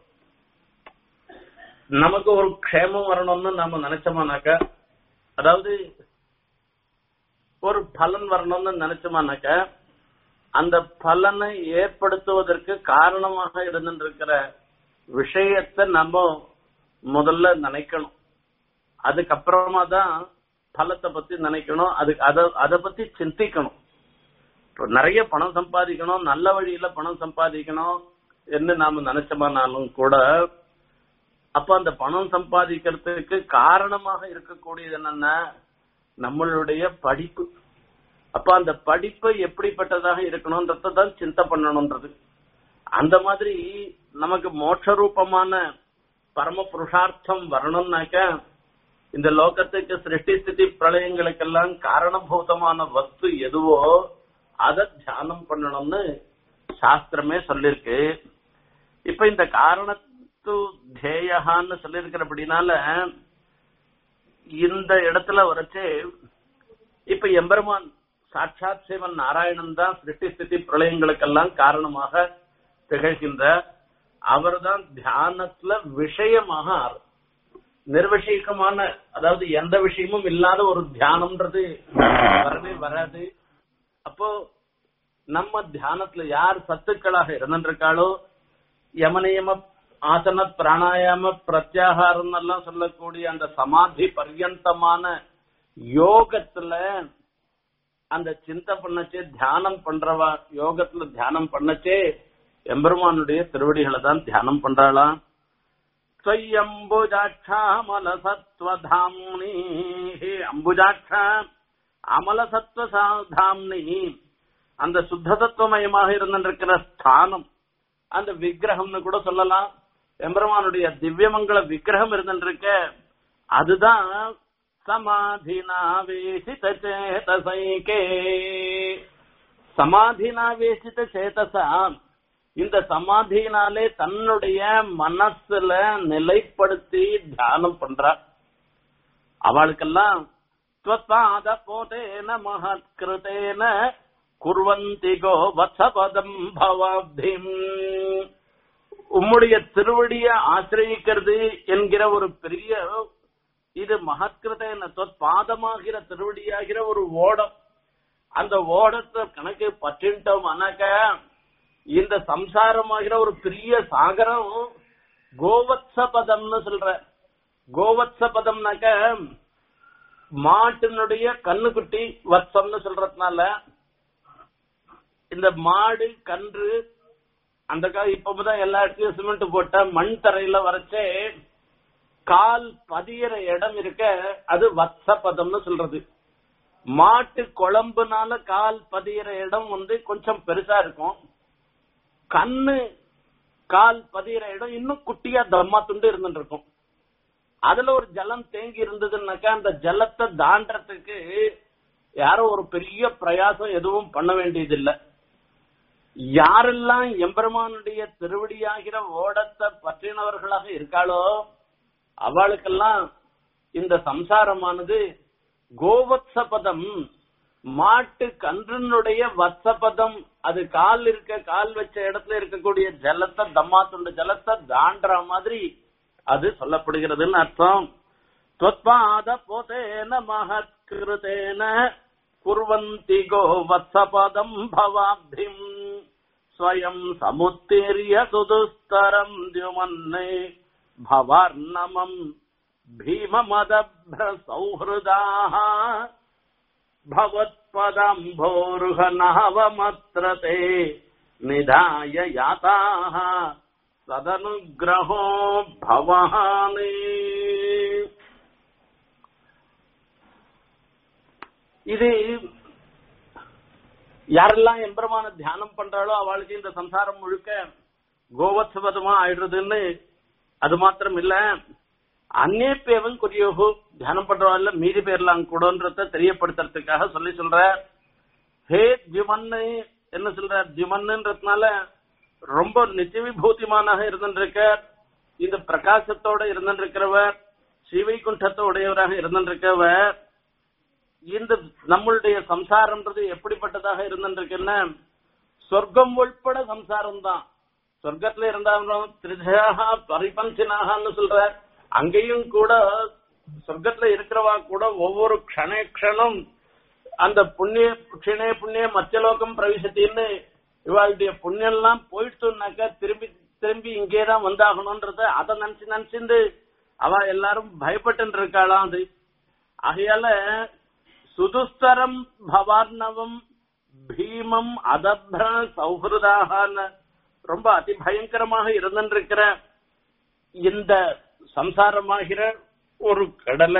நமக்கு ஒரு க்ஷேமம் வரணும்னு நாம நினைச்சோமானாக்க அதாவது ஒரு பலன் வரணும்னு நினைச்சோமானாக்க அந்த பலனை ஏற்படுத்துவதற்கு காரணமாக இருந்திருக்கிற விஷயத்தை நம்ம முதல்ல நினைக்கணும் அதுக்கப்புறமா தான் பலத்தை பத்தி நினைக்கணும் அதுக்கு அத அதை பத்தி சிந்திக்கணும் இப்போ நிறைய பணம் சம்பாதிக்கணும் நல்ல வழியில பணம் சம்பாதிக்கணும் என்று நாம நினைச்சோம்னாலும் கூட அப்ப அந்த பணம் சம்பாதிக்கிறதுக்கு காரணமாக இருக்கக்கூடியது என்னன்னா நம்மளுடைய படிப்பு அப்ப அந்த படிப்பு எப்படிப்பட்டதாக இருக்கணும்ன்றத தான் சிந்தை பண்ணணும்ன்றது அந்த மாதிரி நமக்கு மோட்ச ரூபமான பரம புருஷார்த்தம் வரணும்னாக்க இந்த லோகத்துக்கு சிருஷ்டி ஸ்திதி பிரளயங்களுக்கெல்லாம் காரணபூதமான வஸ்து எதுவோ அதை தியானம் பண்ணணும்னு சாஸ்திரமே சொல்லிருக்கு இப்ப இந்த காரணத்து தேயகான்னு சொல்லியிருக்கிறபடினால இந்த இடத்துல வரைச்சு இப்ப எம்பெருமான் சாட்சாத் சிவன் நாராயணன் தான் சிருஷ்டி ஸ்திதி பிரளயங்களுக்கெல்லாம் காரணமாக திகழ்கின்ற அவர்தான் தியானத்துல விஷயமாக ஆறு நிர்வசீகமான அதாவது எந்த விஷயமும் இல்லாத ஒரு தியானம்ன்றது வரவே வராது அப்போ நம்ம தியானத்துல யார் சத்துக்களாக இருந்திருக்காளோ யமனியம ஆசன பிராணாயாம பிரத்யாகாரம் எல்லாம் சொல்லக்கூடிய அந்த சமாதி பர்யந்தமான யோகத்துல அந்த சிந்தை பண்ணச்சே தியானம் பண்றவா யோகத்துல தியானம் பண்ணச்சே எம்பெருமானுடைய திருவடிகளை தான் தியானம் பண்றாளாம் அம்புஜாட்சாமலசத்வதாம்னி அம்புஜாட்சா அமலசத்வதாம்னி அந்த சுத்தசத்துவமயமாக இருந்திருக்கிற ஸ்தானம் அந்த விக்கிரகம்னு கூட சொல்லலாம் எம்பெருமானுடைய திவ்யமங்கள விக்கிரகம் இருந்திருக்க அதுதான் சமாதினாவேசித சேதசைகே சமாதினாவேசித சேதசா இந்த சமாதினாலே தன்னுடைய மனசுல நிலைப்படுத்தி தியானம் பண்றா அவளுக்கெல்லாம் ஸ்வத்பாத போதேன மகத்கிருதேன குர்வந்தி கோ வத்சபதம் பவாப்திம் உம்முடைய திருவடிய ஆசிரியக்கிறது என்கிற ஒரு பெரிய இது மகத்கிருதேன பாதமாகிற திருவடியாகிற ஒரு ஓடம் அந்த ஓடத்தை கணக்கு பற்றிட்டோம் அனாக்க இந்த சம்சாரமாகிற ஒரு பெரிய சாகரம் கோவத்ச பதம்னு சொல்ற கோவத்ச பதம்னாக்க மாட்டினுடைய கண்ணுக்குட்டி வத்சம்னு சொல்றதுனால இந்த மாடு கன்று அந்த கால இப்பதான் எல்லா இடத்துலயும் சிமெண்ட் போட்ட மண் தரையில வரைச்சே கால் பதியற இடம் இருக்க அது வத்ச பதம்னு சொல்றது மாட்டு குழம்புனால கால் பதியற இடம் வந்து கொஞ்சம் பெருசா இருக்கும் கண்ணு கால் பதியற இடம் இன்னும் குட்டியா தம்மா துண்டு இருந்துட்டு இருக்கும் அதுல ஒரு ஜலம் தேங்கி இருந்ததுன்னாக்கா அந்த ஜலத்தை தாண்டறதுக்கு யாரும் ஒரு பெரிய பிரயாசம் எதுவும் பண்ண வேண்டியதில்லை யாரெல்லாம் எம்பெருமானுடைய திருவடியாகிற ஓடத்தை பற்றினவர்களாக இருக்காளோ அவளுக்கெல்லாம் இந்த சம்சாரமானது கோவத்சபதம் மாட்டு கன்றுனுடைய வத்சபதம் அது கால் இருக்க கால் வச்ச இடத்துல இருக்கக்கூடிய ஜலத்தை தம்மா துண்டு ஜலத்தை தாண்டற மாதிரி அது சொல்லப்படுகிறதுன்னு அர்த்தம் त्वत्पाद पोतेन महत्कृतेन कुर्वन्ति गोवत्सपदम् भवाब्धिम् स्वयम् समुत्तीर्य सुदुस्तरम् द्युमन्ने भवार्णमम् भीममदभ्रसौहृदाः भवत्पदम्भोरुहनहवमत्र ते निधाय याताः सदनुग्रहो भवानि இது யாரெல்லாம் எம்பெருமான தியானம் பண்றாளோ அவளுக்கு இந்த சம்சாரம் முழுக்க கோவத்சபதமா ஆயிடுறதுன்னு அது மாத்திரம் இல்ல அந்நேப்பேவன் குறியோகு தியானம் பண்றவாள்ல மீதி பேர்லாம் கூடன்றத தெரியப்படுத்துறதுக்காக சொல்லி சொல்ற ஹே ஜிமன்னு என்ன சொல்ற ஜிமன்னுன்றதுனால ரொம்ப நித்திய விபூதிமானாக இருந்திருக்க இந்த பிரகாசத்தோட இருந்திருக்கிறவர் ஸ்ரீவைகுண்டத்தை உடையவராக இருந்திருக்கவர் இந்த நம்மளுடைய சம்சாரம்ன்றது எப்படிப்பட்டதாக இருந்திருக்குன்னா சொர்க்கம் உள்பட சம்சாரம் தான் சொர்க்கத்துல இருந்தாலும் திரிஜாக பரிபஞ்சினாகன்னு சொல்ற அங்கேயும் கூட சொர்க்கத்துல இருக்கிறவா கூட ஒவ்வொரு க்ஷண க்ஷணம் அந்த புண்ணிய க்ஷணே புண்ணிய மத்தியலோகம் பிரவிசத்தின்னு இவாளுடைய புண்ணியம் எல்லாம் போயிட்டுனாக்கா திரும்பி திரும்பி இங்கேதான் வந்தாகணும்ன்றத அதை நினைச்சு நினைச்சுட்டு அவ எல்லாரும் பயப்பட்டு இருக்காளாம் அது ஆகையால சுதுஸ்தரம் பவார்ணவம் பீமம் அதப்ர சௌஹிருதாக ரொம்ப அதிபயங்கரமாக இருந்திருக்கிற இந்த சம்சாரமாகிற ஒரு கடலை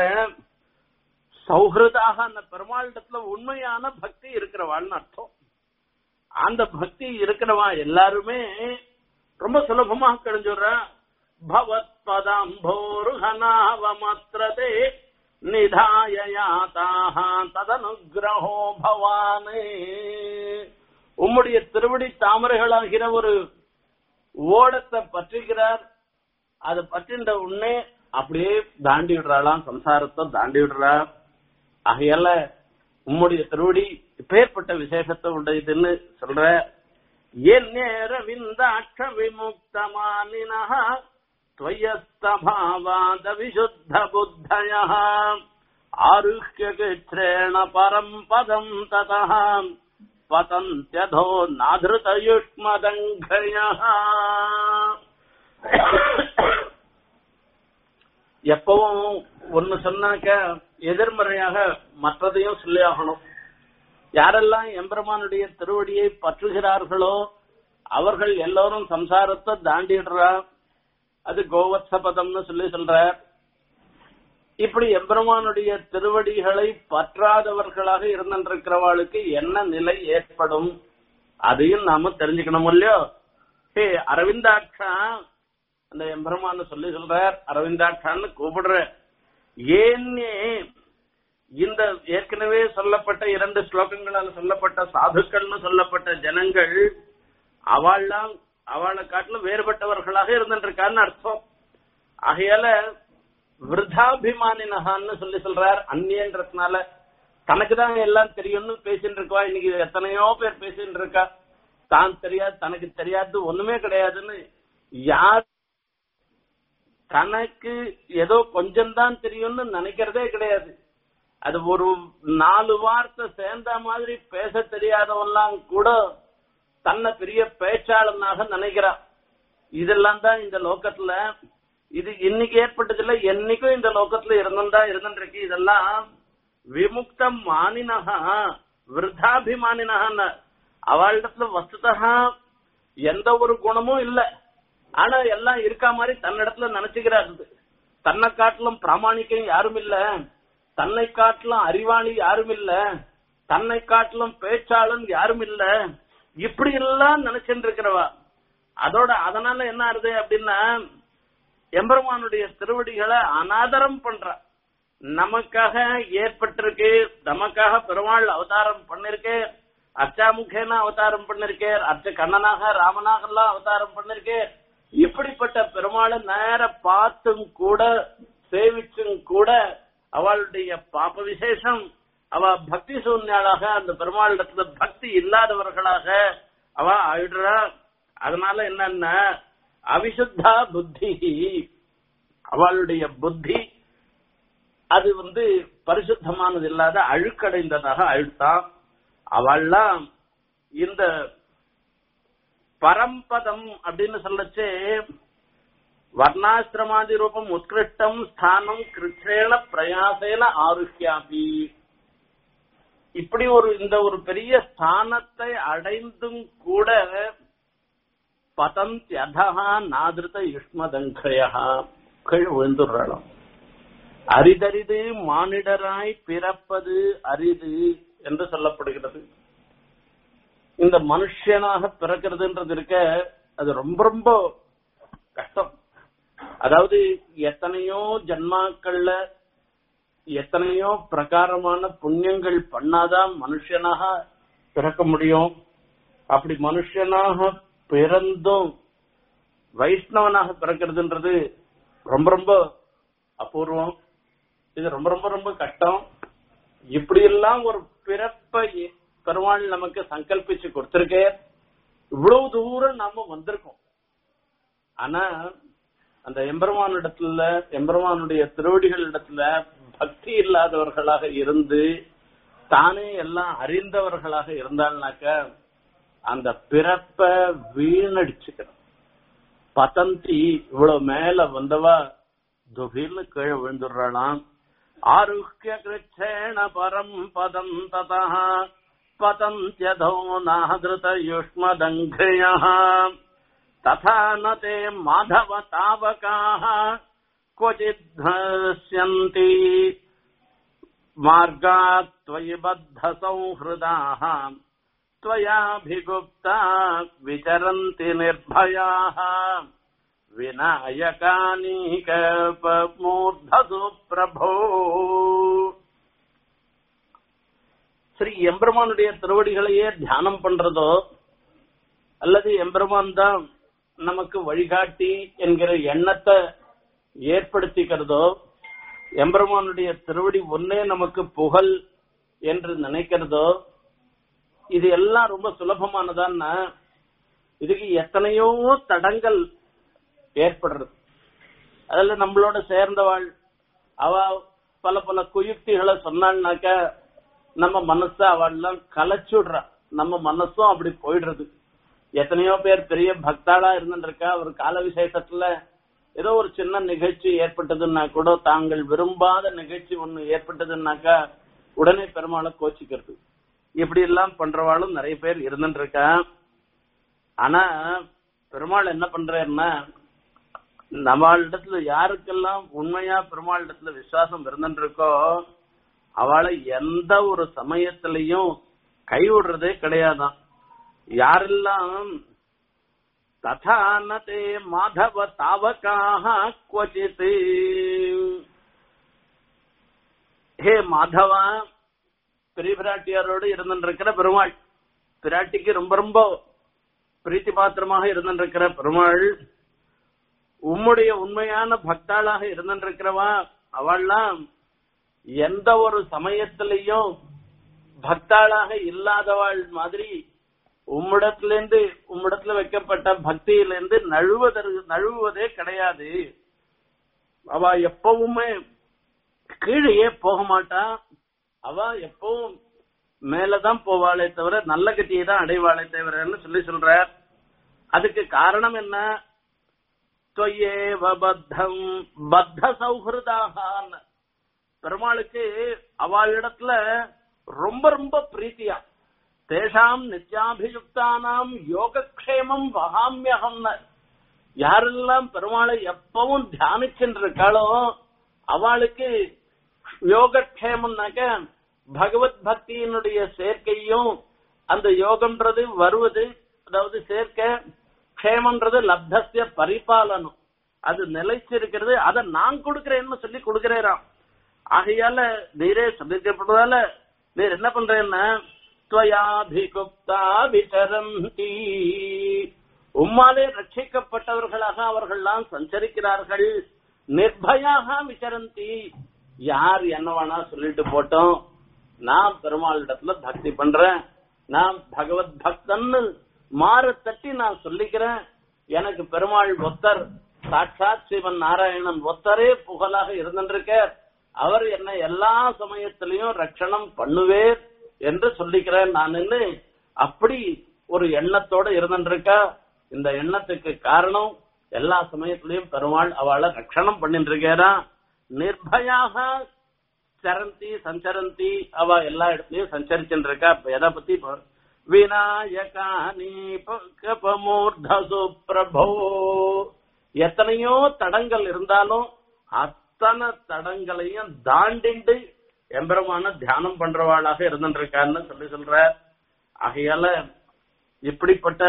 சௌஹிருதாக அந்த பெருமாளிடத்துல உண்மையான பக்தி இருக்கிறவாள்னு அர்த்தம் அந்த பக்தி இருக்கிறவா எல்லாருமே ரொம்ப சுலபமா கிடைஞ்சுடுற பவத் பதாம்போருகனாவமத்ரதே நிதாய யாதாக ததனுகிரகோ பவானே உம்முடைய திருவடி தாமரைகளாகிற ஒரு ஓடத்தை பற்றுகிறார் அதை பற்றின்ற உடனே அப்படியே தாண்டி விடுறாளாம் சம்சாரத்தை தாண்டி விடுறா ஆகையால உம்முடைய திருவடி இப்பேற்பட்ட விசேஷத்தை உடையதுன்னு சொல்ற என் நேரவிந்தாட்ச விமுக்தமானினா त्वयस्तभावाद विशुद्ध बुद्धयः आरुह्य कृच्छ्रेण परम् पदम् ततः पतन्त्यधो नाधृतयुष्मदङ्घ्रयः எப்பவும் ஒன்னு சொன்னாக்க எதிர்மறையாக மற்றதையும் சொல்லி ஆகணும் யாரெல்லாம் எம்பெருமானுடைய திருவடியை பற்றுகிறார்களோ அவர்கள் எல்லோரும் சம்சாரத்தை தாண்டிடுறா அது கோவத்சபதம்னு சொல்லி சொல்ற இப்படி எம்பெருமானுடைய திருவடிகளை பற்றாதவர்களாக இருந்திருக்கிறவாளுக்கு என்ன நிலை ஏற்படும் அதையும் நாம தெரிஞ்சுக்கணும் இல்லையோ ஹே அரவிந்தாட்சா அந்த எம்பெருமான்னு சொல்லி சொல்றார் அரவிந்தாட்சான்னு கூப்பிடுற ஏன்னே இந்த ஏற்கனவே சொல்லப்பட்ட இரண்டு ஸ்லோகங்களால் சொல்லப்பட்ட சாதுக்கள்னு சொல்லப்பட்ட ஜனங்கள் அவள்லாம் அவளை காட்டிலும் வேறுபட்டவர்களாக இருந்துருக்கான்னு அர்த்தம் ஆகையால விருதாபிமானினகான்னு சொல்லி சொல்றார் அந்நியன்றதுனால தனக்கு தான் எல்லாம் தெரியும்னு பேசிட்டு இருக்கா இன்னைக்கு எத்தனையோ பேர் பேசிட்டு இருக்கா தான் தெரியாது தனக்கு தெரியாது ஒண்ணுமே கிடையாதுன்னு யார் தனக்கு ஏதோ கொஞ்சம் தான் தெரியும்னு நினைக்கிறதே கிடையாது அது ஒரு நாலு வார்த்தை சேர்ந்த மாதிரி பேச தெரியாதவெல்லாம் கூட தன்னை பெரிய பேச்சாளனாக நினைக்கிறா இதெல்லாம் தான் இந்த லோகத்துல இது இன்னைக்கு ஏற்பட்டதில்ல என்னைக்கும் இந்த லோகத்துல இருந்துட்டா இருந்துருக்கு இதெல்லாம் விமுக்த மானினகா விருத்தாபிமானினகன்னு அவளிடத்துல வஸ்துதா எந்த ஒரு குணமும் இல்ல ஆனா எல்லாம் இருக்கா மாதிரி தன்னிடத்துல நினைச்சுக்கிறாரு தன்னை காட்டிலும் பிராமணிக்கம் யாரும் இல்ல தன்னை காட்டிலும் அறிவாளி யாரும் இல்ல தன்னை காட்டிலும் பேச்சாளன் யாரும் இல்ல இப்படி எல்லாம் நினைச்சுட்டு இருக்கிறவா அதோட அதனால என்ன ஆறுது அப்படின்னா எம்பெருமானுடைய திருவடிகளை அனாதரம் பண்ற நமக்காக ஏற்பட்டிருக்கு நமக்காக பெருமாள் அவதாரம் பண்ணிருக்கு அச்சாமுகேன அவதாரம் பண்ணிருக்கே அர்ச்ச கண்ணனாக ராமனாக எல்லாம் அவதாரம் பண்ணிருக்கே இப்படிப்பட்ட பெருமாளை நேர பார்த்தும் கூட சேவிச்சும் கூட அவளுடைய பாப விசேஷம் அவ பக்தி சூன்யாளாக அந்த பெருமாளிடத்துல பக்தி இல்லாதவர்களாக அவ ஆயிடுறா அதனால என்னன்னா அவிசுத்தா புத்தி அவளுடைய புத்தி அது வந்து பரிசுத்தமானது இல்லாத அழுக்கடைந்ததாக அழுத்தான் அவள்லாம் இந்த பரம்பதம் அப்படின்னு சொல்லச்சு வர்ணாசிரமாதி ரூபம் உத்கிருஷ்டம் ஸ்தானம் கிருஷ்ணேன பிரயாசேன ஆருஷ்யாபி இப்படி ஒரு இந்த ஒரு பெரிய ஸ்தானத்தை அடைந்தும் கூட பதந்தியதா நாதிருத யுஷ்மதங்கயா கீழ் விழுந்துடுறாளாம் அரிதரிது மானிடராய் பிறப்பது அரிது என்று சொல்லப்படுகிறது இந்த மனுஷனாக பிறக்கிறதுன்றது இருக்க அது ரொம்ப ரொம்ப கஷ்டம் அதாவது எத்தனையோ ஜன்மாக்கள்ல எத்தனையோ பிரகாரமான புண்ணியங்கள் பண்ணாதான் மனுஷனாக பிறக்க முடியும் அப்படி மனுஷனாக பிறந்தும் வைஷ்ணவனாக பிறக்கிறதுன்றது ரொம்ப ரொம்ப அபூர்வம் இது ரொம்ப ரொம்ப ரொம்ப கஷ்டம் இப்படி எல்லாம் ஒரு பிறப்பை பெருமாள் நமக்கு சங்கல்பிச்சு கொடுத்திருக்கே இவ்வளவு தூரம் நாம வந்திருக்கோம் ஆனா அந்த எம்பெருமானிடத்துல எம்பெருமானுடைய திருவடிகள் இடத்துல பக்தி இல்லாதவர்களாக இருந்து தானே எல்லாம் அறிந்தவர்களாக இருந்தாள்னாக்க அந்த பிறப்ப வீணடிச்சுக்கணும் பதந்தி இவ்வளவு மேல வந்தவா துபில்னு கீழே விழுந்துடுறாளாம் ஆருஹ்ய கிருச்சேண பரம் பதம் ததா பதந்தியதோ நாதிருத யுஷ்மதங்கிரிய ததா ந தே மாதவ தாவகாः क्वचित् धस्यन्ति मार्गात् त्वयि बद्धसंहृदाः त्वयाभिगुप्ता विचरन्ति निर्भयाः விநாயகானீகூர்தசு பிரபோ ஸ்ரீ எம்பெருமானுடைய திருவடிகளையே தியானம் பண்றதோ அல்லது எம்பெருமான் தான் நமக்கு வழிகாட்டி என்கிற எண்ணத்தை ஏற்படுத்திக்கிறதோ எம்பெருமானுடைய திருவடி ஒன்னே நமக்கு புகழ் என்று நினைக்கிறதோ இது எல்லாம் ரொம்ப சுலபமானதான்னா இதுக்கு எத்தனையோ தடங்கள் ஏற்படுறது அதுல நம்மளோட சேர்ந்தவாள் அவ பல பல குயுக்திகளை சொன்னாள்னாக்க நம்ம மனச அவள்லாம் கலைச்சுடுறா நம்ம மனசும் அப்படி போயிடுறது எத்தனையோ பேர் பெரிய பக்தாளா இருந்துருக்கா ஒரு கால விசேஷத்துல ஏதோ ஒரு சின்ன நிகழ்ச்சி ஏற்பட்டதுன்னா கூட தாங்கள் விரும்பாத நிகழ்ச்சி ஒண்ணு ஏற்பட்டதுன்னாக்கா உடனே பெருமாளை கோச்சிக்கிறது இப்படி எல்லாம் பண்றவாளும் நிறைய பேர் இருந்துட்டு இருக்கா ஆனா பெருமாள் என்ன பண்றாருன்னா நம்மளிடத்துல யாருக்கெல்லாம் உண்மையா பெருமாள் இடத்துல விசுவாசம் இருந்துட்டு இருக்கோ அவளை எந்த ஒரு சமயத்திலையும் கைவிடுறதே கிடையாதான் யாரெல்லாம் ததானதே மாதவ தாவகாக குவச்சித் ஹே மாதவா பெரிய பிராட்டியாரோடு இருந்துருக்கிற பெருமாள் பிராட்டிக்கு ரொம்ப ரொம்ப பிரீத்தி பாத்திரமாக இருந்திருக்கிற பெருமாள் உம்முடைய உண்மையான பக்தாளாக இருந்திருக்கிறவா அவள்லாம் எந்த ஒரு சமயத்திலையும் பக்தாளாக இல்லாதவாள் மாதிரி உம்மிடத்திலிருந்து உம்மிடத்துல வைக்கப்பட்ட பக்தியிலிருந்து நழுவதற்கு நழுவுவதே கிடையாது அவ எப்பவுமே கீழே போக மாட்டா அவ எப்பவும் மேலதான் போவாளே தவிர நல்ல கட்டியை தான் அடைவாளே தவிரன்னு சொல்லி சொல்றார் அதுக்கு காரணம் என்ன தொய்யேவ பத்தம் பத்த சௌஹிருதாக பெருமாளுக்கு அவளிடத்துல ரொம்ப ரொம்ப பிரீத்தியா தேஷாம் நித்யாபியுக்தானாம் யோகக்ஷேமம் வகாமியகம்னு யாரெல்லாம் பெருமாளை எப்பவும் தியானிச்சுருக்காளோ அவளுக்கு யோகக்ஷேமம்னாக்க பகவத் பக்தியினுடைய சேர்க்கையும் அந்த யோகம்ன்றது வருவது அதாவது சேர்க்கை க்ஷேமன்றது லப்தஸ்ய பரிபாலனம் அது நிலைச்சிருக்கிறது அதை நான் கொடுக்கிறேன்னு சொல்லி கொடுக்கிறேராம் ஆகையால நீரே சொல்லிக்கப்படுறதால நீர் என்ன பண்றேன்னா துவயாபிகுப்தா விசரந்தி உம்மாலே ரட்சிக்கப்பட்டவர்களாக அவர்கள்லாம் சஞ்சரிக்கிறார்கள் நிர்பயாக விசரந்தி யார் என்ன வேணா சொல்லிட்டு போட்டோம் நான் பெருமாளிடத்துல பக்தி பண்றேன் நான் பகவத் பக்தன்னு மாற தட்டி நான் சொல்லிக்கிறேன் எனக்கு பெருமாள் ஒத்தர் சாட்சாத் சிவன் நாராயணன் ஒத்தரே புகழாக இருந்திருக்க அவர் என்ன எல்லா சமயத்திலையும் ரட்சணம் பண்ணுவேர் என்று சொல்லிக்கிறேன் நான் அப்படி ஒரு எண்ணத்தோட இருந்திருக்கா இந்த எண்ணத்துக்கு காரணம் எல்லா சமயத்திலையும் பெருமாள் அவளை ரட்சணம் பண்ணிட்டு இருக்கா நிர்பயாக சரந்தி சஞ்சரந்தி அவ எல்லா இடத்துலயும் சஞ்சரிச்சுட்டு இருக்கா இப்ப எதை பத்தி இப்ப விநாயகானி கபமூர்தசு பிரபோ எத்தனையோ தடங்கள் இருந்தாலும் அத்தனை தடங்களையும் தாண்டிண்டு எம்பெருமான தியானம் பண்றவாளாக இருந்துருக்கான்னு சொல்லி சொல்ற ஆகையால இப்படிப்பட்ட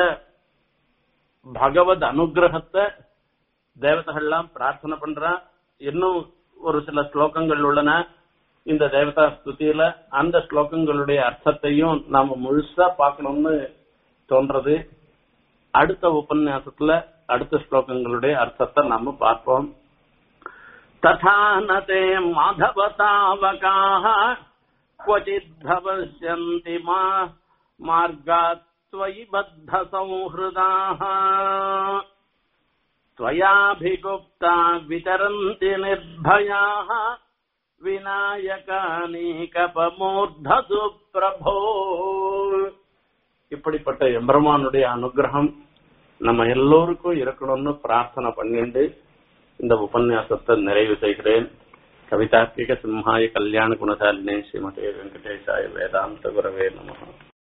பகவத் அனுகிரகத்தை தேவதைகள்லாம் பிரார்த்தனை பண்றா இன்னும் ஒரு சில ஸ்லோகங்கள் உள்ளன இந்த தேவதா ஸ்துதியில அந்த ஸ்லோகங்களுடைய அர்த்தத்தையும் நாம முழுசா பார்க்கணும்னு தோன்றது அடுத்த உபன்யாசத்துல அடுத்த ஸ்லோகங்களுடைய அர்த்தத்தை நாம பார்ப்போம் तथा न ते माधवतावकाः क्वचित् भविष्यन्ति मा मार्गात् त्वयि बद्धसंहृदाः त्वयाभिगुप्ता विचरन्ति निर्भयाः விநாயகானீகபமூர்தசு பிரபோ இப்படிப்பட்ட எம்பெருமானுடைய அனுகிரகம் நம்ம எல்லோருக்கும் இருக்கணும்னு பிரார்த்தனை பண்ணிண்டு இந்த உபன்யாசத்தை நிறைவு செய்கிறேன் கவிதார்க்கிக சிம்ஹாய கல்யாண குணசாலினே ஸ்ரீமதே வெங்கடேசாய வேதாந்த குரவே நமः